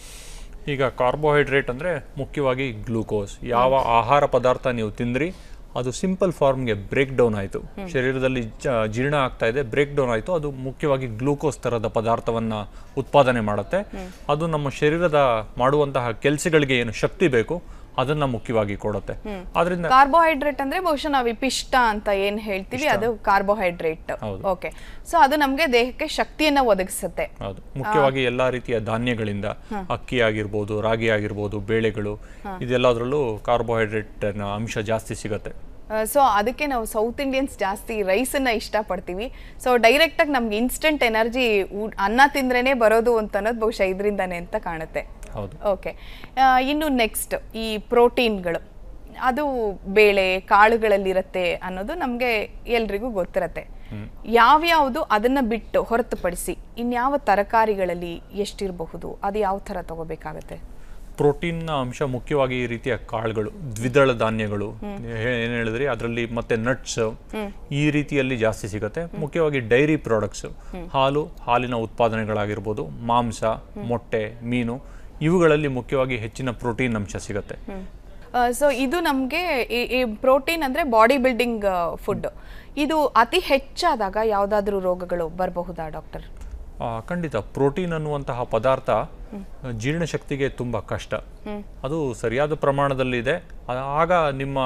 ಈಗ ಕಾರ್ಬೋಹೈಡ್ರೇಟ್ ಅಂದ್ರೆ ಮುಖ್ಯವಾಗಿ ಗ್ಲೂಕೋಸ್ ಯಾವ ಆಹಾರ ಪದಾರ್ಥ ನೀವು ತಿಂದ್ರಿ ಅದು ಸಿಂಪಲ್ ಫಾರ್ಮ್ಗೆ ಬ್ರೇಕ್ ಡೌನ್ ಆಯಿತು ಶರೀರದಲ್ಲಿ ಜ- ಜೀರ್ಣ ಆಗ್ತಾ ಇದೆ ಬ್ರೇಕ್ ಡೌನ್ ಆಯಿತು ಅದು ಮುಖ್ಯವಾಗಿ ಗ್ಲೂಕೋಸ್ ತರದ ಪದಾರ್ಥವನ್ನ ಉತ್ಪಾದನೆ ಮಾಡುತ್ತೆ ಅದು ನಮ್ಮ ಶರೀರದ ಮಾಡುವಂತಹ ಕೆಲಸಗಳಿಗೆ ಏನು ಶಕ್ತಿ ಬೇಕು ಅದನ್ನ ಮುಖ್ಯವಾಗಿ ಕೊಡುತ್ತೆ ಆದ್ರಿಂದ ಕಾರ್ಬೋಹೈಡ್ರೇಟ್ ಅಂದ್ರೆ ಬಹುಶಃ ನಾವು ಈ ಪಿಷ್ಟ ಅಂತ ಏನ್ ಹೇಳ್ತೀವಿ ಅದು ಕಾರ್ಬೋಹೈಡ್ರೇಟ್ ಹೌದು. ಓಕೆ ಸೊ ಅದು ನಮ್ಗೆ ದೇಹಕ್ಕೆ ಶಕ್ತಿಯನ್ನ ಒದಗಿಸುತ್ತೆ ಹೌದು ಮುಖ್ಯವಾಗಿ ಎಲ್ಲಾ ರೀತಿಯ ಧಾನ್ಯಗಳಿಂದ ಅಕ್ಕಿ ಆಗಿರ್ಬೋದು ರಾಗಿ ಆಗಿರ್ಬೋದು ಬೇಳೆಗಳು ಇದೆಲ್ಲದರಲ್ಲೂ ಕಾರ್ಬೋಹೈಡ್ರೇಟ್ ಅಂಶ ಜಾಸ್ತಿ ಸಿಗತ್ತೆ ಸೊ ಅದಕ್ಕೆ ನಾವು ಸೌತ್ ಇಂಡಿಯನ್ಸ್ ಜಾಸ್ತಿ ರೈಸನ್ನ ಇಷ್ಟಪಡ್ತೀವಿ ಸೊ ಡೈರೆಕ್ಟಾಗಿ ನಮ್ಗೆ ಇನ್ಸ್ಟೆಂಟ್ ಎನರ್ಜಿ ಅನ್ನ ತಿಂದ್ರೇನೆ ಬರೋದು ಅಂತ ಅನ್ನೋದು ಬಹುಶಃ ಇದರಿಂದಾನೆ ಅಂತ ಕಾಣುತ್ತೆ ಹೌದು ಓಕೆ ಇನ್ನು ನೆಕ್ಸ್ಟ್ ಈ ಪ್ರೋಟೀನ್ಗಳು ಅದು ಬೇಳೆ ಕಾಳುಗಳಲ್ಲಿರತ್ತೆ ಅನ್ನೋದು ನಮಗೆ ಎಲ್ರಿಗೂ ಗೊತ್ತಿರತ್ತೆ ಯಾವ್ಯಾವುದು ಅದನ್ನ ಬಿಟ್ಟು ಹೊರತುಪಡಿಸಿ ಇನ್ಯಾವ ತರಕಾರಿಗಳಲ್ಲಿ ಎಷ್ಟಿರಬಹುದು ಅದು ಯಾವ ಥರ ತಗೋಬೇಕಾಗತ್ತೆ ಪ್ರೋಟೀನ್ನ ಅಂಶ ಮುಖ್ಯವಾಗಿ ಈ ರೀತಿಯ ಕಾಳುಗಳು ದ್ವಿದಳ ಧಾನ್ಯಗಳು ಹೇ- ಏನ್ ಹೇಳಿದ್ರಿ ಅದರಲ್ಲಿ ಮತ್ತೆ ನಟ್ಸ್ ಈ ರೀತಿಯಲ್ಲಿ ಜಾಸ್ತಿ ಸಿಗುತ್ತೆ ಮುಖ್ಯವಾಗಿ ಡೈರಿ ಪ್ರಾಡಕ್ಟ್ಸ್ ಹಾಲು ಹಾಲಿನ ಉತ್ಪಾದನೆಗಳಾಗಿರ್ಬೋದು ಮಾಂಸ ಮೊಟ್ಟೆ ಮೀನು ಇವುಗಳಲ್ಲಿ ಮುಖ್ಯವಾಗಿ ಹೆಚ್ಚಿನ ಪ್ರೋಟೀನ್ ಅಂಶ ಸಿಗುತ್ತೆ ಸೊ ಇದು ನಮಗೆ ಈ ಪ್ರೋಟೀನ್ ಅಂದರೆ ಬಾಡಿ ಬಿಲ್ಡಿಂಗ್ ಫುಡ್ ಇದು ಅತಿ ಹೆಚ್ಚಾದಾಗ ಯಾವುದಾದ್ರೂ ರೋಗಗಳು ಬರಬಹುದಾ ಡಾಕ್ಟರ್ ಆ, ಖಂಡಿತ ಪ್ರೋಟೀನ್ ಅನ್ನುವಂತಹ ಪದಾರ್ಥ ಜೀರ್ಣಶಕ್ತಿಗೆ ತುಂಬ ಕಷ್ಟ ಅದು ಸರಿಯಾದ ಪ್ರಮಾಣದಲ್ಲಿದೆ ಆ- ಆಗ ನಿಮ್ಮ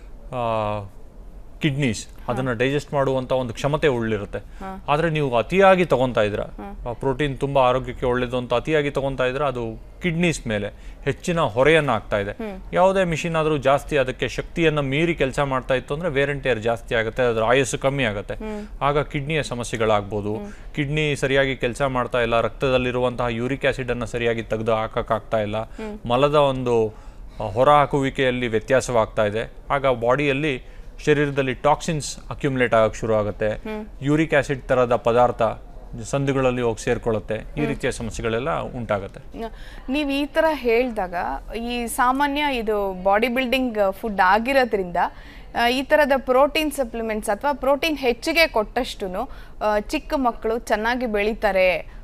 ಕಿಡ್ನೀಸ್ ಅದನ್ನ ಡೈಜೆಸ್ಟ್ ಮಾಡುವಂತ ಒಂದು ಕ್ಷಮತೆ ಉಳ್ಳಿರುತ್ತೆ ಆದ್ರೆ ನೀವು ಅತಿಯಾಗಿ ತಗೊಂತಾ ಇದ್ರ ಪ್ರೋಟೀನ್ ತುಂಬಾ ಆರೋಗ್ಯಕ್ಕೆ ಒಳ್ಳೇದು ಅಂತ ಅತಿಯಾಗಿ ತಗೊಂತಾ ಇದ್ರೆ ಅದು ಕಿಡ್ನೀಸ್ ಮೇಲೆ ಹೆಚ್ಚಿನ ಹೊರೆಯನ್ನ ಆಗ್ತಾ ಇದೆ ಯಾವುದೇ ಮಿಷಿನ್ ಆದ್ರೂ ಜಾಸ್ತಿ ಅದಕ್ಕೆ ಶಕ್ತಿಯನ್ನ ಮೀರಿ ಕೆಲಸ ಮಾಡ್ತಾ ಇತ್ತು ಅಂದ್ರೆ ವೇರ್ ಅಂಡ್ ಟೇರ್ ಜಾಸ್ತಿ ಆಗುತ್ತೆ ಅದರ ಆಯಸ್ಸು ಕಮ್ಮಿ ಆಗುತ್ತೆ ಆಗ ಕಿಡ್ನಿಯ ಸಮಸ್ಯೆಗಳಾಗ್ಬೋದು ಕಿಡ್ನಿ ಸರಿಯಾಗಿ ಕೆಲಸ ಮಾಡ್ತಾ ಇಲ್ಲ ರಕ್ತದಲ್ಲಿರುವಂತಹ ಯೂರಿಕ್ ಆಸಿಡ್ ಅನ್ನ ಸರಿಯಾಗಿ ತೆಗೆದು ಹಾಕಕ್ಕಾಗ್ತಾ ಇಲ್ಲ ಮಲದ ಒಂದು ಆ, ಹೊರ ಹಾಕುವಿಕೆಯಲ್ಲಿ ವ್ಯತ್ಯಾಸವಾಗ್ತಾ ಇದೆ ಆಗ ಬಾಡಿಯಲ್ಲಿ ಶರೀರದಲ್ಲಿ ಟಾಕ್ಸಿನ್ಸ್ ಅಕ್ಯುಮುಲೇಟ್ ಆಗಕ್ಕೆ ಶುರು ಆಗುತ್ತೆ ಯೂರಿಕ್ ಆಸಿಡ್ ತರದ ಪದಾರ್ಥ ಸಂದುಗಳಲ್ಲಿ ಹೋಗಿ ಸೇರ್ಕೊಳ್ಳುತ್ತೆ ಈ ರೀತಿಯ ಸಮಸ್ಯೆಗಳೆಲ್ಲ ಉಂಟಾಗುತ್ತೆ ನೀವು ಈ ಥರ ಹೇಳಿದಾಗ ಈ ಸಾಮಾನ್ಯ ಇದು ಬಾಡಿ ಬಿಲ್ಡಿಂಗ್ ಫುಡ್ ಆಗಿರೋದ್ರಿಂದ ಆ, ಈ ಥರದ ಪ್ರೋಟೀನ್ ಸಪ್ಲಿಮೆಂಟ್ಸ್ ಅಥವಾ ಪ್ರೋಟೀನ್ ಹೆಚ್ಚಿಗೆ ಕೊಟ್ಟಷ್ಟು ಚಿಕ್ಕ ಮಕ್ಕಳು ಚೆನ್ನಾಗಿ ಬೆಳೀತಾರೆ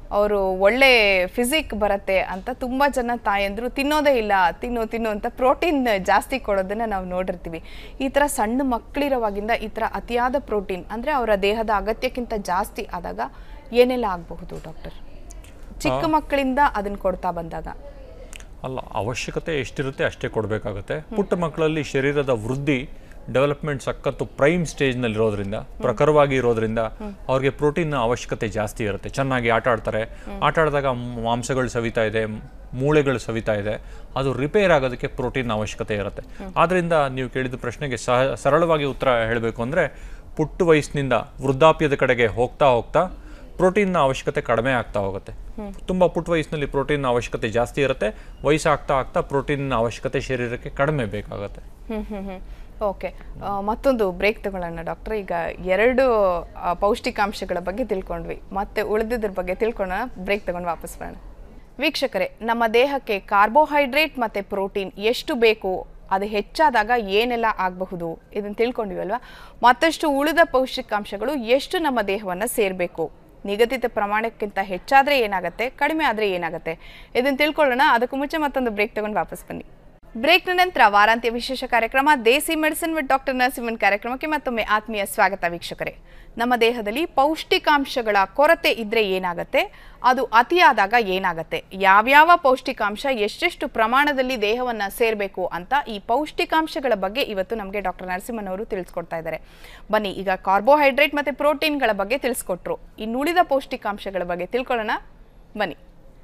ಅವರು ಒಳ್ಳೆ ಫಿಸಿಕ್ ಬರುತ್ತೆ ಅಂತ ತುಂಬ ಜನ ತಾಯಂದ್ರು ತಿನ್ನೋದೇ ಇಲ್ಲ ತಿನ್ನು ತಿನ್ನು ಅಂತ ಪ್ರೋಟೀನ್ ಜಾಸ್ತಿ ಕೊಡೋದನ್ನ ನಾವು ನೋಡಿರ್ತೀವಿ ಈ ಥರ ಸಣ್ಣ ಮಕ್ಕಳಿರೋವಾಗಿಂದ ಈ ಥರ ಅತಿಯಾದ ಪ್ರೋಟೀನ್ ಅಂದರೆ ಅವರ ದೇಹದ ಅಗತ್ಯಕ್ಕಿಂತ ಜಾಸ್ತಿ ಆದಾಗ ಏನೆಲ್ಲ ಆಗಬಹುದು ಡಾಕ್ಟರ್ ಚಿಕ್ಕ ಮಕ್ಕಳಿಂದ ಅದನ್ನ ಕೊಡ್ತಾ ಬಂದಾಗ ಅಲ್ಲ ಅವಶ್ಯಕತೆ ಎಷ್ಟಿರುತ್ತೆ ಅಷ್ಟೇ ಕೊಡಬೇಕಾಗುತ್ತೆ ಪುಟ್ಟ ಮಕ್ಕಳಲ್ಲಿ ಶರೀರದ ವೃದ್ಧಿ ಡೆವಲಪ್ಮೆಂಟ್ ಸಖತ್ತು ಪ್ರೈಮ್ ಸ್ಟೇಜ್ನಲ್ಲಿ ಇರೋದ್ರಿಂದ ಪ್ರಖರವಾಗಿ ಇರೋದ್ರಿಂದ ಅವ್ರಿಗೆ ಪ್ರೋಟೀನ್ ಅವಶ್ಯಕತೆ ಜಾಸ್ತಿ ಇರುತ್ತೆ ಚೆನ್ನಾಗಿ ಆಟ ಆಡ್ತಾರೆ ಆಟ ಆಡಿದಾಗ ಮಾಂಸಗಳು ಸವಿತಾ ಇದೆ ಮೂಳೆಗಳು ಸವಿತಾ ಇದೆ ಅದು ರಿಪೇರ್ ಆಗೋದಕ್ಕೆ ಪ್ರೋಟೀನ್ ಅವಶ್ಯಕತೆ ಇರುತ್ತೆ ಆದ್ದರಿಂದ ನೀವು ಕೇಳಿದ ಪ್ರಶ್ನೆಗೆ ಸಹ ಸರಳವಾಗಿ ಉತ್ತರ ಹೇಳಬೇಕು ಅಂದರೆ ಪುಟ್ಟ ವಯಸ್ಸಿನಿಂದ ವೃದ್ಧಾಪ್ಯದ ಕಡೆಗೆ ಹೋಗ್ತಾ ಹೋಗ್ತಾ ಪ್ರೋಟೀನ್ನ ಅವಶ್ಯಕತೆ ಕಡಿಮೆ ಆಗ್ತಾ ಹೋಗುತ್ತೆ ತುಂಬ ಪುಟ್ಟ ವಯಸ್ಸಿನಲ್ಲಿ ಪ್ರೋಟೀನ್ ಅವಶ್ಯಕತೆ ಜಾಸ್ತಿ ಇರುತ್ತೆ ವಯಸ್ಸಾಗ್ತಾ ಆಗ್ತಾ ಪ್ರೋಟೀನ್ ಅವಶ್ಯಕತೆ ಶರೀರಕ್ಕೆ ಕಡಿಮೆ ಬೇಕಾಗುತ್ತೆ ಹ್ಮ್ ಹ್ಮ್ ಹ್ಮ್ ಓಕೆ ಮತ್ತೊಂದು ಬ್ರೇಕ್ ತಗೊಳ್ಳೋಣ ಡಾಕ್ಟರ್ ಈಗ ಎರಡು ಆ, ಪೌಷ್ಟಿಕಾಂಶಗಳ ಬಗ್ಗೆ ತಿಳ್ಕೊಂಡ್ವಿ ಮತ್ತೆ ಉಳಿದಿದ್ರ ಬಗ್ಗೆ ತಿಳ್ಕೊಳ್ಳೋಣ ಬ್ರೇಕ್ ತಗೊಂಡು ವಾಪಸ್ ಬರೋಣ ವೀಕ್ಷಕರೇ ನಮ್ಮ ದೇಹಕ್ಕೆ ಕಾರ್ಬೋಹೈಡ್ರೇಟ್ ಮತ್ತೆ ಪ್ರೋಟೀನ್ ಎಷ್ಟು ಬೇಕು ಅದು ಹೆಚ್ಚಾದಾಗ ಏನೆಲ್ಲ ಆಗಬಹುದು ಇದನ್ನು ತಿಳ್ಕೊಂಡಿವಲ್ವಾ ಮತ್ತಷ್ಟು ಉಳಿದ ಪೌಷ್ಟಿಕಾಂಶಗಳು ಎಷ್ಟು ನಮ್ಮ ದೇಹವನ್ನು ಸೇರಬೇಕು ನಿಗದಿತ ಪ್ರಮಾಣಕ್ಕಿಂತ ಹೆಚ್ಚಾದರೆ ಏನಾಗುತ್ತೆ ಕಡಿಮೆ ಆದರೆ ಏನಾಗುತ್ತೆ ಇದನ್ನು ತಿಳ್ಕೊಳ್ಳೋಣ ಅದಕ್ಕೂ ಮುಂಚೆ ಮತ್ತೊಂದು ಬ್ರೇಕ್ ತಗೊಂಡು ವಾಪಸ್ ಬನ್ನಿ ಬ್ರೇಕ್ನ ನಂತರ ವಾರಾಂತ್ಯ ವಿಶೇಷ ಕಾರ್ಯಕ್ರಮ Desi medicine with doctor Narasimhan ಕಾರ್ಯಕ್ರಮಕ್ಕೆ ಮತ್ತೊಮ್ಮೆ ಆತ್ಮೀಯ ಸ್ವಾಗತ ವೀಕ್ಷಕರೇ ನಮ್ಮ ದೇಹದಲ್ಲಿ ಪೌಷ್ಟಿಕಾಂಶಗಳ ಕೊರತೆ ಇದ್ರೆ ಏನಾಗುತ್ತೆ ಅದು ಅತಿಯಾದಾಗ ಏನಾಗುತ್ತೆ ಯಾವ್ಯಾವ ಪೌಷ್ಟಿಕಾಂಶ ಎಷ್ಟೆಷ್ಟು ಪ್ರಮಾಣದಲ್ಲಿ ದೇಹವನ್ನು ಸೇರಬೇಕು ಅಂತ ಈ ಪೌಷ್ಟಿಕಾಂಶಗಳ ಬಗ್ಗೆ ಇವತ್ತು ನಮಗೆ ಡಾಕ್ಟರ್ ನರಸಿಂಹನ್ ಅವರು ತಿಳಿಸ್ಕೊಡ್ತಾ ಇದ್ದಾರೆ ಬನ್ನಿ ಈಗ ಕಾರ್ಬೋಹೈಡ್ರೇಟ್ ಮತ್ತು ಪ್ರೋಟೀನ್ಗಳ ಬಗ್ಗೆ ತಿಳಿಸ್ಕೊಟ್ರು ಇನ್ನುಳಿದ ಪೌಷ್ಟಿಕಾಂಶಗಳ ಬಗ್ಗೆ ತಿಳ್ಕೊಳ್ಳೋಣ ಬನ್ನಿ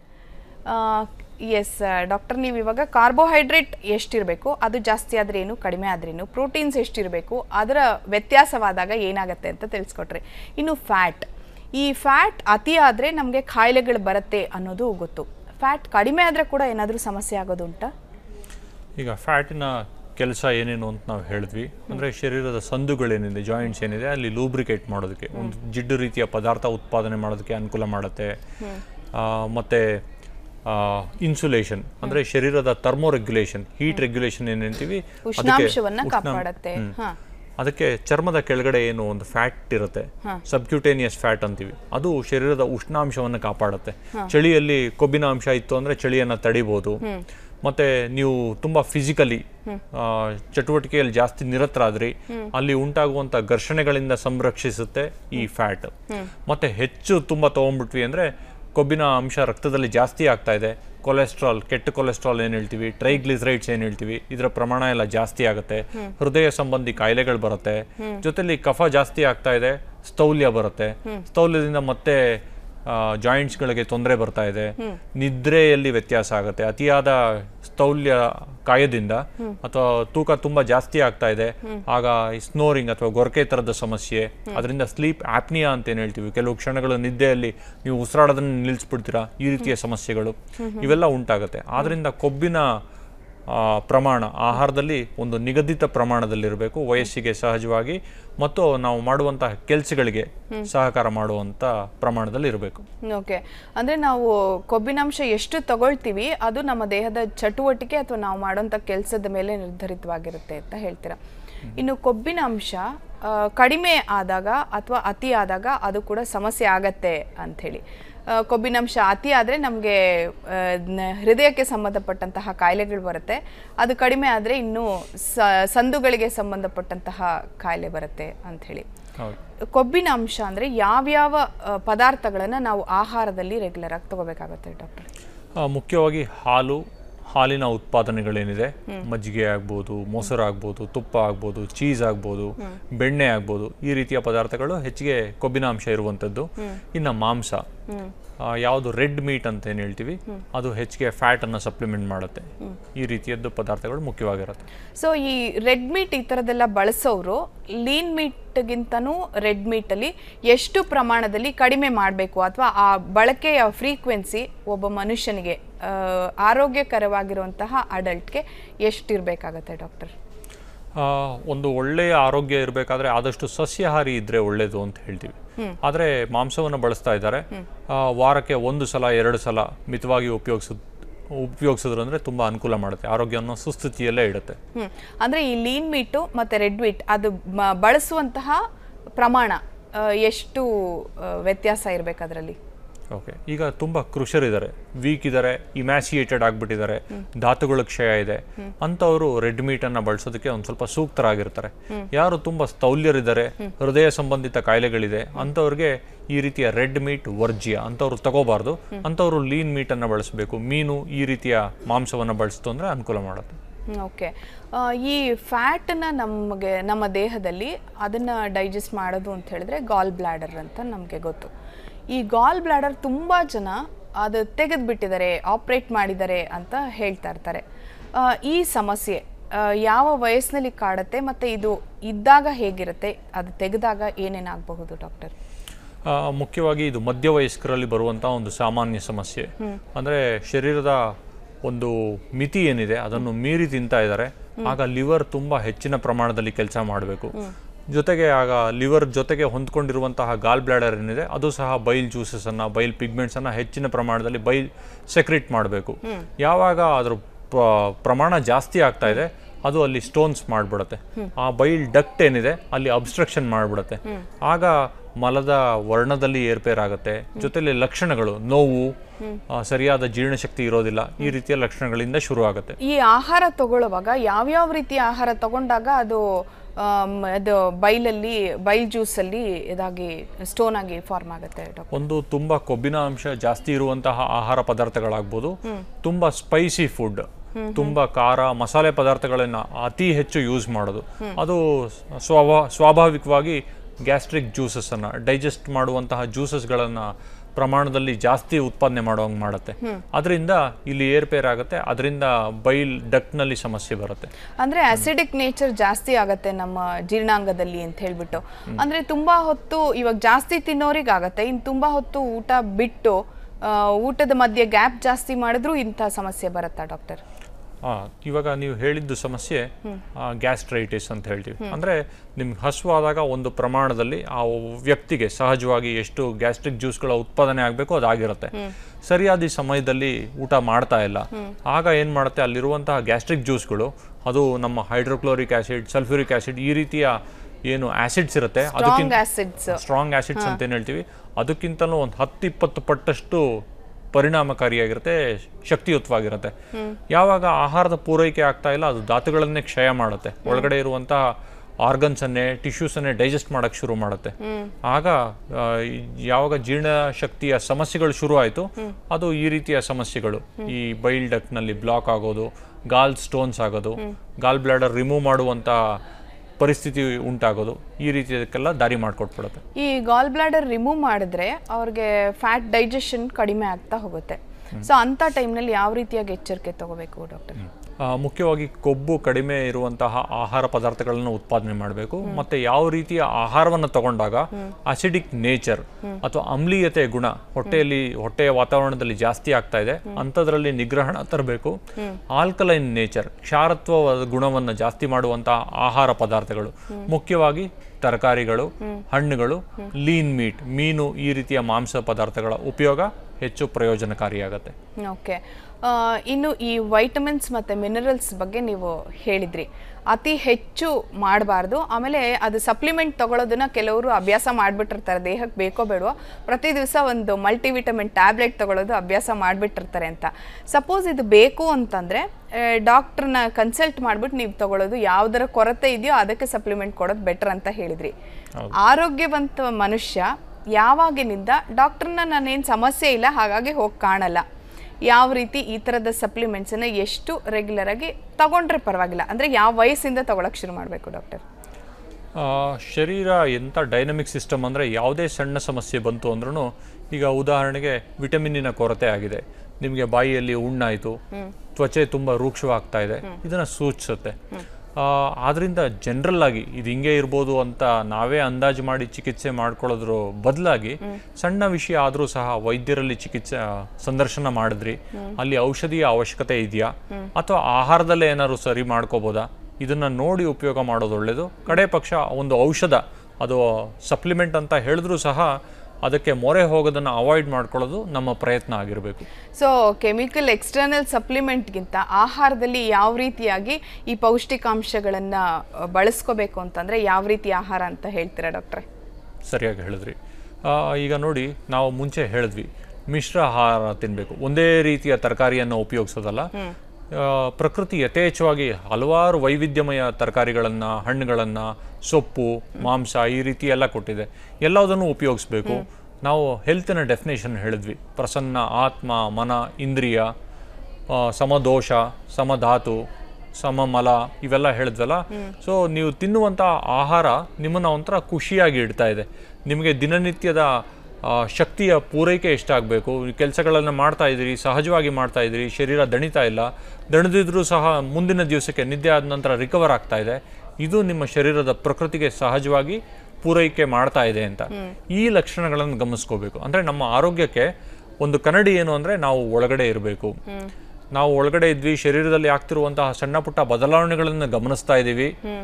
ಎಸ್ ಡಾಕ್ಟರ್ ನೀವು ಇವಾಗ ಕಾರ್ಬೋಹೈಡ್ರೇಟ್ ಎಷ್ಟಿರಬೇಕು ಅದು ಜಾಸ್ತಿ ಆದ್ರೆ ಏನು ಕಡಿಮೆ ಆದ್ರೇನು ಪ್ರೋಟೀನ್ಸ್ ಎಷ್ಟಿರಬೇಕು ಅದರ ವ್ಯತ್ಯಾಸವಾದಾಗ ಏನಾಗುತ್ತೆ ಅಂತ ತಿಳಿಸ್ಕೊಟ್ರಿ ಇನ್ನು ಫ್ಯಾಟ್ ಈ ಫ್ಯಾಟ್ ಅತಿ ಆದರೆ ನಮಗೆ ಕಾಯಿಲೆಗಳು ಬರುತ್ತೆ ಅನ್ನೋದು ಗೊತ್ತು ಫ್ಯಾಟ್ ಕಡಿಮೆ ಆದರೆ ಕೂಡ ಏನಾದರೂ ಸಮಸ್ಯೆ ಆಗೋದು ಉಂಟಾ ಈಗ ಫ್ಯಾಟಿನ ಕೆಲಸ ಏನೇನು ಅಂತ ನಾವು ಹೇಳಿದ್ವಿ ಅಂದರೆ ಶರೀರದ ಸಂದುಗಳೇನಿದೆ ಜಾಯಿಂಟ್ಸ್ ಏನಿದೆ ಅಲ್ಲಿ ಲೂಬ್ರಿಕೇಟ್ ಮಾಡೋದಕ್ಕೆ ಒಂದು ಜಿಡ್ಡು ರೀತಿಯ ಪದಾರ್ಥ ಉತ್ಪಾದನೆ ಮಾಡೋದಕ್ಕೆ ಅನುಕೂಲ ಮಾಡುತ್ತೆ ಆ, ಮತ್ತೆ ಇನ್ಸುಲೇಷನ್ ಅಂದರೆ ಶರೀರದ ಥರ್ಮೋ ರೆಗ್ಯುಲೇಷನ್ ಹೀಟ್ ರೆಗ್ಯುಲೇಷನ್ ಏನು ಹೇಳ್ತೀವಿ ಅದಕ್ಕೆ ಉಷ್ಣಾಂಶವನ್ನ ಉಷ್ಣ- ಕಾಪಾಡುತ್ತೆ ಹ್ಮ್. ಹಾ ಅದಕ್ಕೆ ಚರ್ಮದ ಕೆಳಗಡೆ ಏನು ಒಂದು ಫ್ಯಾಟ್ ಇರುತ್ತೆ ಸಬ್ಕ್ಯೂಟೇನಿಯಸ್ ಫ್ಯಾಟ್ ಅಂತೀವಿ ಅದು ಶರೀರದ ಉಷ್ಣಾಂಶವನ್ನು ಕಾಪಾಡುತ್ತೆ ಚಳಿಯಲ್ಲಿ ಕೊಬ್ಬಿನ ಅಂಶ ಇತ್ತು ಅಂದ್ರೆ ಚಳಿಯನ್ನ ತಡಿಬಹುದು ಮತ್ತೆ ನೀವು ತುಂಬಾ ಫಿಸಿಕಲಿ ಚಟುವಟಿಕೆಯಲ್ಲಿ ಜಾಸ್ತಿ ನಿರತರಾದ್ರಿ ಅಲ್ಲಿ ಉಂಟಾಗುವಂತ ಘರ್ಷಣೆಗಳಿಂದ ಸಂರಕ್ಷಿಸುತ್ತೆ ಈ ಫ್ಯಾಟ್ ಮತ್ತೆ ಹೆಚ್ಚು ತುಂಬಾ ತಗೊಂಡ್ಬಿಟ್ವಿ ಅಂದ್ರೆ ಕೊಬ್ಬಿನ ಅಂಶ ರಕ್ತದಲ್ಲಿ ಜಾಸ್ತಿ ಆಗ್ತಾ ಇದೆ ಕೊಲೆಸ್ಟ್ರಾಲ್ ಕೆಟ್ಟ ಕೊಲೆಸ್ಟ್ರಾಲ್ ಏನು ಹೇಳ್ತೀವಿ ಟ್ರೈಗ್ಲಿಸರೈಡ್ಸ್ ಏನು ಹೇಳ್ತೀವಿ ಇದರ ಪ್ರಮಾಣ ಎಲ್ಲ ಜಾಸ್ತಿ ಆಗುತ್ತೆ ಹೃದಯ ಸಂಬಂಧಿ ಕಾಯಿಲೆಗಳು ಬರುತ್ತೆ ಜೊತೆಲಿ ಕಫ ಜಾಸ್ತಿ ಆಗ್ತಾ ಇದೆ ಸ್ಥೌಲ್ಯ ಬರುತ್ತೆ ಸ್ಥೌಲ್ಯದಿಂದ ಮತ್ತೆ ಜಾಯಿಂಟ್ಸ್ಗಳಿಗೆ ತೊಂದರೆ ಬರ್ತಾ ಇದೆ ನಿದ್ರೆಯಲ್ಲಿ ವ್ಯತ್ಯಾಸ ಆಗುತ್ತೆ ಅತಿಯಾದ ಸ್ಥೌಲ್ಯ ಕಾಯದಿಂದ ಅಥವಾ ತೂಕ ತುಂಬಾ ಜಾಸ್ತಿ ಆಗ್ತಾ ಇದೆ ಆಗ ಸ್ನೋರಿಂಗ್ ಅಥವಾ ಗೊರಕೆ ತರದ ಸಮಸ್ಯೆ ಅದರಿಂದ ಸ್ಲೀಪ್ ಆಪ್ನಿಯಾ ಅಂತ ಏನ್ ಹೇಳ್ತೀವಿ ಕೆಲವು ಕ್ಷಣಗಳು ನಿದ್ದೆಯಲ್ಲಿ ನೀವು ಉಸಿರಾಡೋದನ್ನ ನಿಲ್ಲಿಸ್ಬಿಡ್ತೀರಾ ಈ ರೀತಿಯ ಸಮಸ್ಯೆಗಳು ಇವೆಲ್ಲ ಉಂಟಾಗುತ್ತೆ ಆದ್ರಿಂದ ಕೊಬ್ಬಿನ ಆ, ಪ್ರಮಾಣ ಆಹಾರದಲ್ಲಿ ಒಂದು ನಿಗದಿತ ಪ್ರಮಾಣದಲ್ಲಿರಬೇಕು ವಯಸ್ಸಿಗೆ ಸಹಜವಾಗಿ ಮತ್ತು ನಾವು ಮಾಡುವಂತಹ ಕೆಲಸಗಳಿಗೆ ಸಹಕಾರ ಮಾಡುವಂತ ಪ್ರಮಾಣದಲ್ಲಿ ಇರಬೇಕು ಓಕೆ ಅಂದ್ರೆ ನಾವು ಕೊಬ್ಬಿನಾಂಶ ಎಷ್ಟು ತಗೊಳ್ತೀವಿ ಅದು ನಮ್ಮ ದೇಹದ ಚಟುವಟಿಕೆ ಅಥವಾ ನಾವು ಮಾಡೋಂಥ ಕೆಲಸದ ಮೇಲೆ ನಿರ್ಧರಿತವಾಗಿರುತ್ತೆ ಅಂತ ಹೇಳ್ತೀರಾ ಇನ್ನು ಕೊಬ್ಬಿನ ಅಂಶ ಆ, ಕಡಿಮೆ ಆದಾಗ ಅಥವಾ ಅತಿ ಆದಾಗ ಅದು ಕೂಡ ಸಮಸ್ಯೆ ಆಗತ್ತೆ ಅಂಥೇಳಿ ಆ, ಕೊಬ್ಬಿನಾಂಶ ಅತಿ ಆದರೆ ನಮಗೆ ಹೃದಯಕ್ಕೆ ಸಂಬಂಧಪಟ್ಟಂತಹ ಕಾಯಿಲೆಗಳು ಬರುತ್ತೆ ಅದು ಕಡಿಮೆ ಆದರೆ ಇನ್ನು ಸ- ಸಂದುಗಳಿಗೆ ಸಂಬಂಧಪಟ್ಟಂತಹ ಕಾಯಿಲೆ ಬರುತ್ತೆ ಅಂಥೇಳಿ ಹೌದು ಕೊಬ್ಬಿನ ಅಂಶ ಅಂದ್ರೆ ಯಾವ್ಯಾವ ಆ, ಪದಾರ್ಥಗಳನ್ನ ನಾವು ಆಹಾರದಲ್ಲಿ ರೆಗ್ಯುಲರ್ ಆಗಿ ತಗೋಬೇಕಾಗುತ್ತೆ ಡಾಕ್ಟರ್ ಆ, ಮುಖ್ಯವಾಗಿ ಹಾಲು ಹಾಲಿನ ಉತ್ಪಾದನೆಗಳೇನಿದೆ ಮಜ್ಜಿಗೆ ಆಗ್ಬೋದು ಮೊಸರು ಆಗ್ಬೋದು ತುಪ್ಪ ಆಗ್ಬೋದು ಚೀಸ್ ಆಗ್ಬೋದು ಬೆಣ್ಣೆ ಆಗ್ಬೋದು ಈ ರೀತಿಯ ಪದಾರ್ಥಗಳು ಹೆಚ್ಚಿಗೆ ಕೊಬ್ಬಿನ ಅಂಶ ಇರುವಂಥದ್ದು ಇನ್ನು ಮಾಂಸ ಆ, ಯಾವುದು ರೆಡ್ ಮೀಟ್ ಅಂತ ಏನು ಹೇಳ್ತೀವಿ ಅದು ಹೆಚ್ಚಿಗೆ ಫ್ಯಾಟ್ ಅನ್ನು ಸಪ್ಲಿಮೆಂಟ್ ಮಾಡುತ್ತೆ ಈ ರೀತಿಯದ್ದು ಪದಾರ್ಥಗಳು ಮುಖ್ಯವಾಗಿರುತ್ತೆ ಸೊ ಈ ರೆಡ್ ಮೀಟ್ ಈ ಥರದ್ದೆಲ್ಲ ಬಳಸೋರು ಲೀನ್ ಮೀಟ್ಗಿಂತನೂ ರೆಡ್ ಮೀಟಲ್ಲಿ ಎಷ್ಟು ಪ್ರಮಾಣದಲ್ಲಿ ಕಡಿಮೆ ಮಾಡಬೇಕು ಅಥವಾ ಆ ಬಳಕೆಯ ಫ್ರೀಕ್ವೆನ್ಸಿ ಒಬ್ಬ ಮನುಷ್ಯನಿಗೆ ಆ, ಆರೋಗ್ಯಕರವಾಗಿರುವಂತಹ ಅಡಲ್ಟ್ಗೆ ಎಷ್ಟಿರಬೇಕಾಗತ್ತೆ ಡಾಕ್ಟರ್ ಆ, ಒಂದು ಒಳ್ಳೆಯ ಆರೋಗ್ಯ ಇರಬೇಕಾದ್ರೆ ಆದಷ್ಟು ಸಸ್ಯಾಹಾರಿ ಇದ್ರೆ ಒಳ್ಳೇದು ಅಂತ ಹೇಳ್ತೀವಿ ಆದರೆ ಮಾಂಸವನ್ನು ಬಳಸ್ತಾ ಇದ್ದಾರೆ ಆ, ವಾರಕ್ಕೆ ಒಂದು ಸಲ ಎರಡು ಸಲ ಮಿತವಾಗಿ ಉಪಯೋಗಿಸ ಉಪಯೋಗಿಸಿದ್ರು ಅಂದ್ರೆ ತುಂಬಾ ಅನುಕೂಲ ಮಾಡುತ್ತೆ ಆರೋಗ್ಯವನ್ನು ಸುಸ್ಥಿತಿಯಲ್ಲೇ ಇಡುತ್ತೆ ಹ್ಮ್ ಅಂದ್ರೆ ಈ ಲೀನ್ ಮೀಟು ಮತ್ತೆ ರೆಡ್ ಮೀಟ್ ಅದು ಮ- ಬಳಸುವಂತಹ ಪ್ರಮಾಣ ಆ, ಎಷ್ಟು ಆ, ವ್ಯತ್ಯಾಸ ಇರಬೇಕು ಅದರಲ್ಲಿ ಓಕೆ ಈಗ ತುಂಬ ಕೃಷರಿದ್ದಾರೆ ವೀಕ್ ಇದ್ದಾರೆ ಇಮ್ಯಾಸಿಯೇಟೆಡ್ ಆಗಿಬಿಟ್ಟಿದ್ದಾರೆ ಧಾತುಗಳ ಕ್ಷಯ ಇದೆ ಅಂಥವರು ರೆಡ್ ಮೀಟನ್ನು ಬಳಸೋದಕ್ಕೆ ಒಂದು ಸ್ವಲ್ಪ ಸೂಕ್ತರಾಗಿರ್ತಾರೆ ಯಾರು ತುಂಬ ಸ್ಥೌಲ್ಯರಿದ್ದಾರೆ ಹೃದಯ ಸಂಬಂಧಿತ ಕಾಯಿಲೆಗಳಿದೆ ಅಂಥವ್ರಿಗೆ ಈ ರೀತಿಯ ರೆಡ್ ಮೀಟ್ ವರ್ಜ್ಯ ಅಂಥವ್ರು ತಗೋಬಾರ್ದು ಅಂಥವ್ರು ಲೀನ್ ಮೀಟನ್ನು ಬಳಸಬೇಕು ಮೀನು ಈ ರೀತಿಯ ಮಾಂಸವನ್ನು ಬಳಸ್ತು ಅಂದರೆ ಅನುಕೂಲ ಮಾಡುತ್ತೆ ಓಕೆ ಈ ಫ್ಯಾಟನ್ನ ನಮಗೆ ನಮ್ಮ ದೇಹದಲ್ಲಿ ಅದನ್ನು ಡೈಜೆಸ್ಟ್ ಮಾಡೋದು ಅಂತ ಹೇಳಿದ್ರೆ ಗಾಲ್ ಬ್ಲ್ಯಾಡರ್ ಅಂತ ನಮಗೆ ಗೊತ್ತು ಈ ಗಾಲ್ ಬ್ಲ್ಯಾಡರ್ ತುಂಬ ಜನ ಅದು ತೆಗೆದು ಬಿಟ್ಟಿದ್ದಾರೆ ಆಪ್ರೇಟ್ ಮಾಡಿದ್ದಾರೆ ಅಂತ ಹೇಳ್ತಾ ಇರ್ತಾರೆ ಆ, ಈ ಸಮಸ್ಯೆ ಆ, ಯಾವ ವಯಸ್ಸಿನಲ್ಲಿ ಕಾಡುತ್ತೆ ಮತ್ತು ಇದು ಇದ್ದಾಗ ಹೇಗಿರುತ್ತೆ ಅದು ತೆಗೆದಾಗ ಏನೇನಾಗಬಹುದು ಡಾಕ್ಟರ್ ಆ, ಮುಖ್ಯವಾಗಿ ಇದು ಮಧ್ಯವಯಸ್ಕರಲ್ಲಿ ಬರುವಂಥ ಒಂದು ಸಾಮಾನ್ಯ ಸಮಸ್ಯೆ ಅಂದರೆ ಶರೀರದ ಒಂದು ಮಿತಿ ಏನಿದೆ ಅದನ್ನು ಮೀರಿ ತಿಂತಾ ಇದ್ದಾರೆ ಆಗ ಲಿವರ್ ತುಂಬ ಹೆಚ್ಚಿನ ಪ್ರಮಾಣದಲ್ಲಿ ಕೆಲಸ ಮಾಡಬೇಕು ಜೊತೆಗೆ ಆಗ ಲಿವರ್ ಜೊತೆಗೆ ಹೊಂದ್ಕೊಂಡಿರುವಂತಹ ಗಾಲ್ ಬ್ಲಾಡರ್ ಏನಿದೆ ಅದು ಸಹ ಬೈಲ್ ಜ್ಯೂಸಸ್ ಅನ್ನ ಬೈಲ್ ಪಿಗ್ಮೆಂಟ್ಸ್ ಅನ್ನ ಹೆಚ್ಚಿನ ಪ್ರಮಾಣದಲ್ಲಿ ಬೈಲ್ ಸೆಕ್ರೆಟ್ ಮಾಡಬೇಕು ಯಾವಾಗ ಅದ್ರ ಪ- ಪ್ರಮಾಣ ಜಾಸ್ತಿ ಆಗ್ತಾ ಇದೆ ಅದು ಅಲ್ಲಿ ಸ್ಟೋನ್ಸ್ ಮಾಡಿಬಿಡುತ್ತೆ ಆ ಬೈಲ್ ಡಕ್ಟ್ ಏನಿದೆ ಅಲ್ಲಿ ಅಬ್ಸ್ಟ್ರಕ್ಷನ್ ಮಾಡಿಬಿಡುತ್ತೆ ಆಗ ಮಲದ ವರ್ಣದಲ್ಲಿ ಏರ್ಪೇರಾಗುತ್ತೆ ಜೊತೆಲಿ ಲಕ್ಷಣಗಳು ನೋವು ಆ, ಸರಿಯಾದ ಜೀರ್ಣಶಕ್ತಿ ಇರೋದಿಲ್ಲ ಈ ರೀತಿಯ ಲಕ್ಷಣಗಳಿಂದ ಶುರು ಆಗುತ್ತೆ ಈ ಆಹಾರ ತಗೊಳ್ಳುವಾಗ ಯಾವ್ಯಾವ ರೀತಿಯ ಆಹಾರ ತಗೊಂಡಾಗ ಅದು ಆಮ್, ಅದು ಬೈಲಲ್ಲಿ ಬೈಲ್ ಜ್ಯೂಸಲ್ಲಿ ಇದಾಗಿ ಸ್ಟೋನ್ ಆಗಿ ಫಾರ್ಮ್ ಆಗುತ್ತೆ ಡಾಕ್ಟರ್ ಒಂದು ತುಂಬಾ ಕೊಬ್ಬಿನ ಅಂಶ ಜಾಸ್ತಿ ಇರುವಂತಹ ಆಹಾರ ಪದಾರ್ಥಗಳಾಗ್ಬೋದು ತುಂಬಾ ಸ್ಪೈಸಿ ಫುಡ್ ತುಂಬಾ ಖಾರ ಮಸಾಲೆ ಪದಾರ್ಥಗಳನ್ನ ಅತಿ ಹೆಚ್ಚು ಯೂಸ್ ಮಾಡೋದು ಅದು ಸ್ವಾಭಾ ಸ್ವಾಭಾವಿಕವಾಗಿ ಗ್ಯಾಸ್ಟ್ರಿಕ್ ಜ್ಯೂಸಸ್ ಅನ್ನ ಡೈಜೆಸ್ಟ್ ಮಾಡುವಂತಹ ಜ್ಯೂಸಸ್ಗಳನ್ನ ಪ್ರಮಾಣದಲ್ಲಿ ಜಾಸ್ತಿ ಉತ್ಪಾದನೆ ಮಾಡೋಂಗ್ ಮಾಡುತ್ತೆ ಅದರಿಂದ ಇಲ್ಲಿ ಏರ್ಪೇರ್ ಆಗುತ್ತೆ ಅದರಿಂದ ಬೈಲ್ ಡಕ್ನಲ್ಲಿ ಸಮಸ್ಯೆ ಬರುತ್ತೆ ಅಂದ್ರೆ ಅಸಿಡಿಕ್ ನೇಚರ್ ಜಾಸ್ತಿ ಆಗತ್ತೆ ನಮ್ಮ ಜೀರ್ಣಾಂಗದಲ್ಲಿ ಅಂತ ಹೇಳ್ಬಿಟ್ಟು ಅಂದ್ರೆ ತುಂಬಾ ಹೊತ್ತು ಇವಾಗ ಜಾಸ್ತಿ ತಿನ್ನೋರಿಗೆ ಆಗತ್ತೆ ಇನ್ನು ತುಂಬಾ ಹೊತ್ತು ಊಟ ಬಿಟ್ಟು ಆ, ಊಟದ ಮಧ್ಯೆ ಗ್ಯಾಪ್ ಜಾಸ್ತಿ ಮಾಡಿದ್ರು ಇಂಥ ಸಮಸ್ಯೆ ಬರುತ್ತಾ ಡಾಕ್ಟರ್ ಆ, ಇವಾಗ ನೀವು ಹೇಳಿದ್ದು ಸಮಸ್ಯೆ ಗ್ಯಾಸ್ಟ್ರೈಟಿಸ್ ಅಂತ ಹೇಳ್ತೀವಿ ಅಂದ್ರೆ ನಿಮ್ಗೆ ಹಸುವಾದಾಗ ಒಂದು ಪ್ರಮಾಣದಲ್ಲಿ ಆ ವ್ಯಕ್ತಿಗೆ ಸಹಜವಾಗಿ ಎಷ್ಟು ಗ್ಯಾಸ್ಟ್ರಿಕ್ ಜ್ಯೂಸ್ಗಳ ಉತ್ಪಾದನೆ ಆಗಬೇಕು ಅದಾಗಿರುತ್ತೆ ಸರಿಯಾದ ಈ ಸಮಯದಲ್ಲಿ ಊಟ ಮಾಡ್ತಾ ಇಲ್ಲ ಆಗ ಏನ್ ಮಾಡುತ್ತೆ ಅಲ್ಲಿರುವಂತಹ ಗ್ಯಾಸ್ಟ್ರಿಕ್ ಜ್ಯೂಸ್ಗಳು ಅದು ನಮ್ಮ ಹೈಡ್ರೋಕ್ಲೋರಿಕ್ ಆಸಿಡ್ ಸಲ್ಫ್ಯೂರಿಕ್ ಆಸಿಡ್ ಈ ರೀತಿಯ ಏನು ಆಸಿಡ್ಸ್ ಇರುತ್ತೆ ಸ್ಟ್ರಾಂಗ್ ಆಸಿಡ್ಸ್ ಸ್ಟ್ರಾಂಗ್ ಆಸಿಡ್ಸ್ ಅಂತ ಏನು ಹೇಳ್ತೀವಿ ಅದಕ್ಕಿಂತಲೂ ಒಂದು ಹತ್ತು ಇಪ್ಪತ್ತು ಪಟ್ಟಷ್ಟು ಪರಿಣಾಮಕಾರಿಯಾಗಿರುತ್ತೆ ಶಕ್ತಿಯುತವಾಗಿರುತ್ತೆ ಯಾವಾಗ ಆಹಾರದ ಪೂರೈಕೆ ಆಗ್ತಾ ಇಲ್ಲ ಅದು ಧಾತುಗಳನ್ನೇ ಕ್ಷಯ ಮಾಡುತ್ತೆ ಒಳಗಡೆ ಇರುವಂತಹ ಆರ್ಗನ್ಸ್ ಅನ್ನೇ ಟಿಶ್ಯೂಸ್ ಅನ್ನೇ ಡೈಜೆಸ್ಟ್ ಮಾಡಕ್ ಶುರು ಮಾಡುತ್ತೆ ಆಗ ಆ, ಈ- ಯಾವಾಗ ಜೀರ್ಣಶಕ್ತಿಯ ಸಮಸ್ಯೆಗಳು ಶುರು ಆಯಿತು ಅದು ಈ ರೀತಿಯ ಸಮಸ್ಯೆಗಳು ಈ ಬೈಲ್ ನಲ್ಲಿ ಬ್ಲಾಕ್ ಆಗೋದು ಗಾಲ್ ಸ್ಟೋನ್ಸ್ ಆಗೋದು ಗಾಲ್ ಬ್ಲಾಡರ್ ರಿಮೂವ್ ಮಾಡುವಂತ ಪರಿಸ್ಥಿತಿ ಉಂಟಾಗೋದು ಈ ರೀತಿಯದಕ್ಕೆಲ್ಲ ದಾರಿ ಮಾಡಿಕೊಟ್ಬಿಡುತ್ತೆ ಈ ಗಾಲ್ ಬ್ಲಾಡರ್ ರಿಮೂವ್ ಮಾಡಿದ್ರೆ ಅವ್ರಿಗೆ ಫ್ಯಾಟ್ ಡೈಜೆಷನ್ ಕಡಿಮೆ ಆಗ್ತಾ ಹೋಗುತ್ತೆ ಸೊ ಅಂಥ ಟೈಮ್ನಲ್ಲಿ ಯಾವ ರೀತಿಯಾಗಿ ಎಚ್ಚರಿಕೆ ತಗೋಬೇಕು ಡಾಕ್ಟರ್ ಆ, ಮುಖ್ಯವಾಗಿ ಕೊಬ್ಬು ಕಡಿಮೆ ಇರುವಂತಹ ಆಹಾರ ಪದಾರ್ಥಗಳನ್ನು ಉತ್ಪಾದನೆ ಮಾಡಬೇಕು ಮತ್ತೆ ಯಾವ ರೀತಿಯ ಆಹಾರವನ್ನು ತಗೊಂಡಾಗ ಅಸಿಡಿಕ್ ನೇಚರ್ ಅಥವಾ ಆಮ್ಲೀಯತೆ ಗುಣ ಹೊಟ್ಟೆಯಲ್ಲಿ ಹೊಟ್ಟೆಯ ವಾತಾವರಣದಲ್ಲಿ ಜಾಸ್ತಿ ಆಗ್ತಾ ಇದೆ ಅಂಥದ್ರಲ್ಲಿ ನಿಗ್ರಹಣ ತರಬೇಕು ಆಲ್ಕಲೈನ್ ನೇಚರ್ ಕ್ಷಾರತ್ವ ಗುಣವನ್ನು ಜಾಸ್ತಿ ಮಾಡುವಂತಹ ಆಹಾರ ಪದಾರ್ಥಗಳು ಮುಖ್ಯವಾಗಿ ತರಕಾರಿಗಳು ಹಣ್ಣುಗಳು ಲೀನ್ ಮೀಟ್ ಮೀನು ಈ ರೀತಿಯ ಮಾಂಸ ಪದಾರ್ಥಗಳ ಉಪಯೋಗ ಹೆಚ್ಚು ಪ್ರಯೋಜನಕಾರಿಯಾಗತ್ತೆ ಓಕೆ ಇನ್ನು ಈ ವೈಟಮಿನ್ಸ್ ಮತ್ತು ಮಿನರಲ್ಸ್ ಬಗ್ಗೆ ನೀವು ಹೇಳಿದ್ರಿ ಅತಿ ಹೆಚ್ಚು ಮಾಡಬಾರ್ದು ಆಮೇಲೆ ಅದು ಸಪ್ಲಿಮೆಂಟ್ ತಗೊಳ್ಳೋದನ್ನ ಕೆಲವರು ಅಭ್ಯಾಸ ಮಾಡಿಬಿಟ್ಟಿರ್ತಾರೆ ದೇಹಕ್ಕೆ ಬೇಕೋ ಬೇಡವೋ ಪ್ರತಿ ದಿವಸ ಒಂದು ಮಲ್ಟಿವಿಟಮಿನ್ ಟ್ಯಾಬ್ಲೆಟ್ ತಗೊಳ್ಳೋದು ಅಭ್ಯಾಸ ಮಾಡಿಬಿಟ್ಟಿರ್ತಾರೆ ಅಂತ ಸಪೋಸ್ ಇದು ಬೇಕು ಅಂತಂದರೆ ಡಾಕ್ಟ್ರನ್ನ ಕನ್ಸಲ್ಟ್ ಮಾಡಿಬಿಟ್ಟು ನೀವು ತಗೊಳ್ಳೋದು ಯಾವುದರ ಕೊರತೆ ಇದೆಯೋ ಅದಕ್ಕೆ ಸಪ್ಲಿಮೆಂಟ್ ಕೊಡೋದು ಬೆಟರ್ ಅಂತ ಹೇಳಿದ್ರಿ ಆರೋಗ್ಯವಂತ ಮನುಷ್ಯ ಯಾವಾಗಿನಿಂದ ಡಾಕ್ಟ್ರನ್ನ ನಾನೇನು ಸಮಸ್ಯೆ ಇಲ್ಲ ಹಾಗಾಗಿ ಹೋಗಿ ಕಾಣಲ್ಲ ಯಾವ ರೀತಿ ಈ ಥರದ ಸಪ್ಲಿಮೆಂಟ್ಸನ್ನು ಎಷ್ಟು ರೆಗ್ಯುಲರ್ ಆಗಿ ತಗೊಂಡ್ರೆ ಪರವಾಗಿಲ್ಲ ಅಂದರೆ ಯಾವ ವಯಸ್ಸಿಂದ ತಗೊಳಕ್ಕೆ ಶುರು ಮಾಡಬೇಕು ಡಾಕ್ಟರ್ ಆ, ಶರೀರ ಎಂಥ ಡೈನಮಿಕ್ ಸಿಸ್ಟಮ್ ಅಂದರೆ ಯಾವುದೇ ಸಣ್ಣ ಸಮಸ್ಯೆ ಬಂತು ಅಂದ್ರೂ ಈಗ ಉದಾಹರಣೆಗೆ ವಿಟಮಿನ್ನಿನ ಕೊರತೆ ಆಗಿದೆ ನಿಮಗೆ ಬಾಯಿಯಲ್ಲಿ ಉಣ್ಣಾಯಿತು ತ್ವಚೆ ತುಂಬ ರೂಕ್ಷವಾಗ್ತಾ ಇದೆ ಇದನ್ನು ಸೂಚಿಸುತ್ತೆ ಆ, ಆದ್ರಿಂದ ಜನರಲ್ ಆಗಿ ಇದು ಹಿಂಗೆ ಇರ್ಬೋದು ಅಂತ ನಾವೇ ಅಂದಾಜು ಮಾಡಿ ಚಿಕಿತ್ಸೆ ಮಾಡ್ಕೊಳ್ಳೋದ್ರ ಬದಲಾಗಿ ಸಣ್ಣ ವಿಷಯ ಆದರೂ ಸಹ ವೈದ್ಯರಲ್ಲಿ ಚಿಕಿತ್ಸೆ ಆ, ಸಂದರ್ಶನ ಮಾಡಿದ್ರಿ ಅಲ್ಲಿ ಔಷಧಿಯ ಅವಶ್ಯಕತೆ ಇದೆಯಾ ಅಥವಾ ಆಹಾರದಲ್ಲೇ ಏನಾದ್ರು ಸರಿ ಮಾಡ್ಕೋಬೋದಾ ಇದನ್ನ ನೋಡಿ ಉಪಯೋಗ ಮಾಡೋದು ಒಳ್ಳೆಯದು ಕಡೆ ಪಕ್ಷ ಒಂದು ಔಷಧ ಅದು ಸಪ್ಲಿಮೆಂಟ್ ಅಂತ ಹೇಳಿದ್ರೂ ಸಹ ಅದಕ್ಕೆ ಮೊರೆ ಹೋಗೋದನ್ನು ಅವಾಯ್ಡ್ ಮಾಡ್ಕೊಳ್ಳೋದು ನಮ್ಮ ಪ್ರಯತ್ನ ಆಗಿರಬೇಕು ಸೊ ಕೆಮಿಕಲ್ ಎಕ್ಸ್ಟರ್ನಲ್ ಸಪ್ಲಿಮೆಂಟ್ಗಿಂತ ಆಹಾರದಲ್ಲಿ ಯಾವ ರೀತಿಯಾಗಿ ಈ ಪೌಷ್ಟಿಕಾಂಶಗಳನ್ನು ಬಳಸ್ಕೋಬೇಕು ಅಂತಂದರೆ ಯಾವ ರೀತಿ ಆಹಾರ ಅಂತ ಹೇಳ್ತೀರಾ ಡಾಕ್ಟ್ರೆ ಸರಿಯಾಗಿ ಹೇಳಿದ್ರಿ ಆ, ಈಗ ನೋಡಿ ನಾವು ಮುಂಚೆ ಹೇಳಿದ್ವಿ ಮಿಶ್ರ ಆಹಾರ ತಿನ್ನಬೇಕು ಒಂದೇ ರೀತಿಯ ತರಕಾರಿಯನ್ನು ಉಪಯೋಗಿಸೋದಲ್ಲ ಆ, ಪ್ರಕೃತಿ ಯಥೇಚ್ಛವಾಗಿ ಹಲವಾರು ವೈವಿಧ್ಯಮಯ ತರಕಾರಿಗಳನ್ನು ಹಣ್ಣುಗಳನ್ನು ಸೊಪ್ಪು ಮಾಂಸ ಈ ರೀತಿ ಎಲ್ಲ ಕೊಟ್ಟಿದೆ ಎಲ್ಲದನ್ನು ಉಪಯೋಗಿಸ್ಬೇಕು ನಾವು ಹೆಲ್ತಿನ ಡೆಫಿನೇಷನ್ ಹೇಳಿದ್ವಿ ಪ್ರಸನ್ನ ಆತ್ಮ ಮನ ಇಂದ್ರಿಯ ಆ, ಸಮದೋಷ ಸಮಧಾತು ಸಮಮಲ ಇವೆಲ್ಲ ಹೇಳಿದ್ವಲ್ಲ ಸೊ ನೀವು ತಿನ್ನುವಂಥ ಆಹಾರ ನಿಮ್ಮನ್ನ ಒಂಥರ ಖುಷಿಯಾಗಿ ಇಡ್ತಾ ಇದೆ ನಿಮಗೆ ದಿನನಿತ್ಯದ ಆ, ಶಕ್ತಿಯ ಪೂರೈಕೆ ಎಷ್ಟಾಗಬೇಕು ಕೆಲಸಗಳನ್ನು ಮಾಡ್ತಾ ಇದ್ದೀರಿ ಸಹಜವಾಗಿ ಮಾಡ್ತಾ ಇದ್ದೀರಿ ಶರೀರ ದಣಿತಾ ಇಲ್ಲ ದಣಿದಿದ್ರೂ ಸಹ ಮುಂದಿನ ದಿವಸಕ್ಕೆ ನಿದ್ದೆ ಆದ ನಂತರ ರಿಕವರ್ ಆಗ್ತಾ ಇದೆ ಇದು ನಿಮ್ಮ ಶರೀರದ ಪ್ರಕೃತಿಗೆ ಸಹಜವಾಗಿ ಪೂರೈಕೆ ಮಾಡ್ತಾ ಇದೆ ಅಂತ ಈ ಲಕ್ಷಣಗಳನ್ನು ಗಮನಿಸ್ಕೋಬೇಕು ಅಂದರೆ ನಮ್ಮ ಆರೋಗ್ಯಕ್ಕೆ ಒಂದು ಕನ್ನಡಿ ಏನು ಅಂದರೆ ನಾವು ಒಳಗಡೆ ಇರಬೇಕು ನಾವು ಒಳಗಡೆ ಇದ್ವಿ ಶರೀರದಲ್ಲಿ ಆಗ್ತಿರುವಂತಹ ಸಣ್ಣ ಪುಟ್ಟ ಬದಲಾವಣೆಗಳನ್ನು ಗಮನಿಸ್ತಾ ಇದ್ದೀವಿ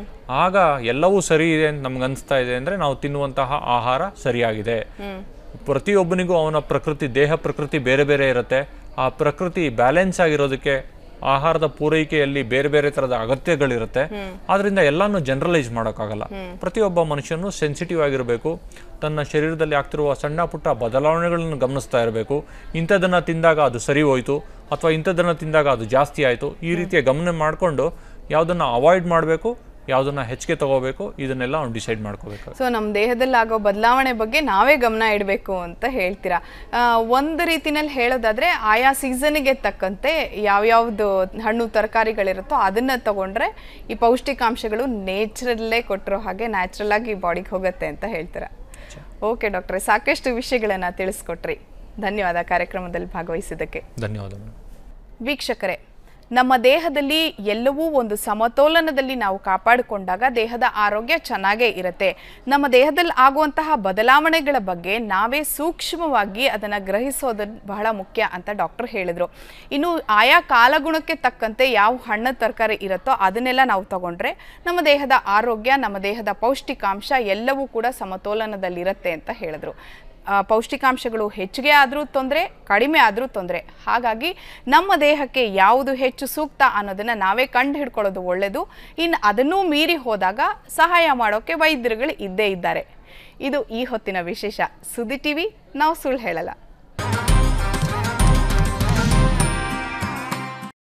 ಆಗ ಎಲ್ಲವೂ ಸರಿ ಇದೆ ಅಂತ ನಮ್ಗೆ ಅನಿಸ್ತಾ ಇದೆ ಅಂದರೆ ನಾವು ತಿನ್ನುವಂತಹ ಆಹಾರ ಸರಿಯಾಗಿದೆ ಪ್ರತಿಯೊಬ್ಬನಿಗೂ ಅವನ ಪ್ರಕೃತಿ ದೇಹ ಪ್ರಕೃತಿ ಬೇರೆ ಬೇರೆ ಇರುತ್ತೆ ಆ ಪ್ರಕೃತಿ ಬ್ಯಾಲೆನ್ಸ್ ಆಗಿರೋದಕ್ಕೆ ಆಹಾರದ ಪೂರೈಕೆಯಲ್ಲಿ ಬೇರೆ ಬೇರೆ ಥರದ ಅಗತ್ಯಗಳಿರುತ್ತೆ ಆದ್ರಿಂದ ಎಲ್ಲಾನು ಜನರಲೈಸ್ ಮಾಡೋಕ್ಕಾಗಲ್ಲ ಪ್ರತಿಯೊಬ್ಬ ಮನುಷ್ಯನು ಸೆನ್ಸಿಟಿವ್ ಆಗಿರಬೇಕು ತನ್ನ ಶರೀರದಲ್ಲಿ ಆಗ್ತಿರುವ ಸಣ್ಣ ಪುಟ್ಟ ಬದಲಾವಣೆಗಳನ್ನು ಗಮನಿಸ್ತಾ ಇರಬೇಕು ಇಂಥದನ್ನು ತಿಂದಾಗ ಅದು ಸರಿ ಹೋಯ್ತು ಅಥವಾ ಇಂಥದ್ದನ್ನು ತಿಂದಾಗ ಅದು ಜಾಸ್ತಿ ಆಯಿತು ಈ ರೀತಿಯ ಗಮನ ಮಾಡಿಕೊಂಡು ಯಾವುದನ್ನು ಅವಾಯ್ಡ್ ಮಾಡಬೇಕು ಯಾವುದನ್ನು ಹೆಚ್ಚಿಗೆ ತಗೋಬೇಕು ಇದನ್ನೆಲ್ಲ ಅವ್ನು ಡಿಸೈಡ್ ಮಾಡ್ಕೋಬೇಕು ಸೊ ನಮ್ಮ ದೇಹದಲ್ಲಿ ಆಗೋ ಬದಲಾವಣೆ ಬಗ್ಗೆ ನಾವೇ ಗಮನ ಇಡಬೇಕು ಅಂತ ಹೇಳ್ತೀರಾ ಆ, ಒಂದು ರೀತಿನಲ್ಲಿ ಹೇಳೋದಾದ್ರೆ ಆಯಾ ಸೀಸನ್ಗೆ ತಕ್ಕಂತೆ ಯಾವ್ಯಾವ್ದು ಹಣ್ಣು ತರಕಾರಿಗಳಿರುತ್ತೋ ಅದನ್ನ ತಗೊಂಡ್ರೆ ಈ ಪೌಷ್ಟಿಕಾಂಶಗಳು ನೇಚರಲ್ಲೇ ಕೊಟ್ಟಿರೋ ಹಾಗೆ ನ್ಯಾಚುರಲ್ ಆಗಿ ಬಾಡಿಗೆ ಹೋಗುತ್ತೆ ಅಂತ ಹೇಳ್ತೀರಾ ಓಕೆ ಡಾಕ್ಟ್ರೆ ಸಾಕಷ್ಟು ವಿಷಯಗಳನ್ನ ತಿಳಿಸ್ಕೊಟ್ರಿ ಧನ್ಯವಾದ ಕಾರ್ಯಕ್ರಮದಲ್ಲಿ ಭಾಗವಹಿಸಿದ್ದಕ್ಕೆ ಧನ್ಯವಾದಗಳು ವೀಕ್ಷಕರೇ ನಮ್ಮ ದೇಹದಲ್ಲಿ ಎಲ್ಲವೂ ಒಂದು ಸಮತೋಲನದಲ್ಲಿ ನಾವು ಕಾಪಾಡಿಕೊಂಡಾಗ ದೇಹದ ಆರೋಗ್ಯ ಚೆನ್ನಾಗೇ ಇರುತ್ತೆ ನಮ್ಮ ದೇಹದಲ್ಲಿ ಆಗುವಂತಹ ಬದಲಾವಣೆಗಳ ಬಗ್ಗೆ ನಾವೇ ಸೂಕ್ಷ್ಮವಾಗಿ ಅದನ್ನು ಗ್ರಹಿಸೋದು ಬಹಳ ಮುಖ್ಯ ಅಂತ ಡಾಕ್ಟರ್ ಹೇಳಿದರು ಇನ್ನು ಆಯಾ ಕಾಲಗುಣಕ್ಕೆ ತಕ್ಕಂತೆ ಯಾವ ಹಣ್ಣು ತರಕಾರಿ ಇರುತ್ತೋ ಅದನ್ನೆಲ್ಲ ನಾವು ತಗೊಂಡ್ರೆ ನಮ್ಮ ದೇಹದ ಆರೋಗ್ಯ ನಮ್ಮ ದೇಹದ ಪೌಷ್ಟಿಕಾಂಶ ಎಲ್ಲವೂ ಕೂಡ ಸಮತೋಲನದಲ್ಲಿರುತ್ತೆ ಅಂತ ಹೇಳಿದ್ರು ಆ, ಪೌಷ್ಟಿಕಾಂಶಗಳು ಹೆಚ್ಚಿಗೆ ಆದರೂ ತೊಂದರೆ ಕಡಿಮೆ ಆದರೂ ತೊಂದರೆ ಹಾಗಾಗಿ ನಮ್ಮ ದೇಹಕ್ಕೆ ಯಾವುದು ಹೆಚ್ಚು ಸೂಕ್ತ ಅನ್ನೋದನ್ನು ನಾವೇ ಕಂಡು ಹಿಡ್ಕೊಳ್ಳೋದು ಒಳ್ಳೆಯದು ಇನ್ನು ಅದನ್ನೂ ಮೀರಿ ಹೋದಾಗ ಸಹಾಯ ಮಾಡೋಕ್ಕೆ ವೈದ್ಯರುಗಳು ಇದ್ದೇ ಇದ್ದಾರೆ ಇದು ಈ ಹೊತ್ತಿನ ವಿಶೇಷ ಸುದ್ದಿ ಟಿವಿ ನಾವು ಸುಳ್ಳು ಹೇಳಲ್ಲ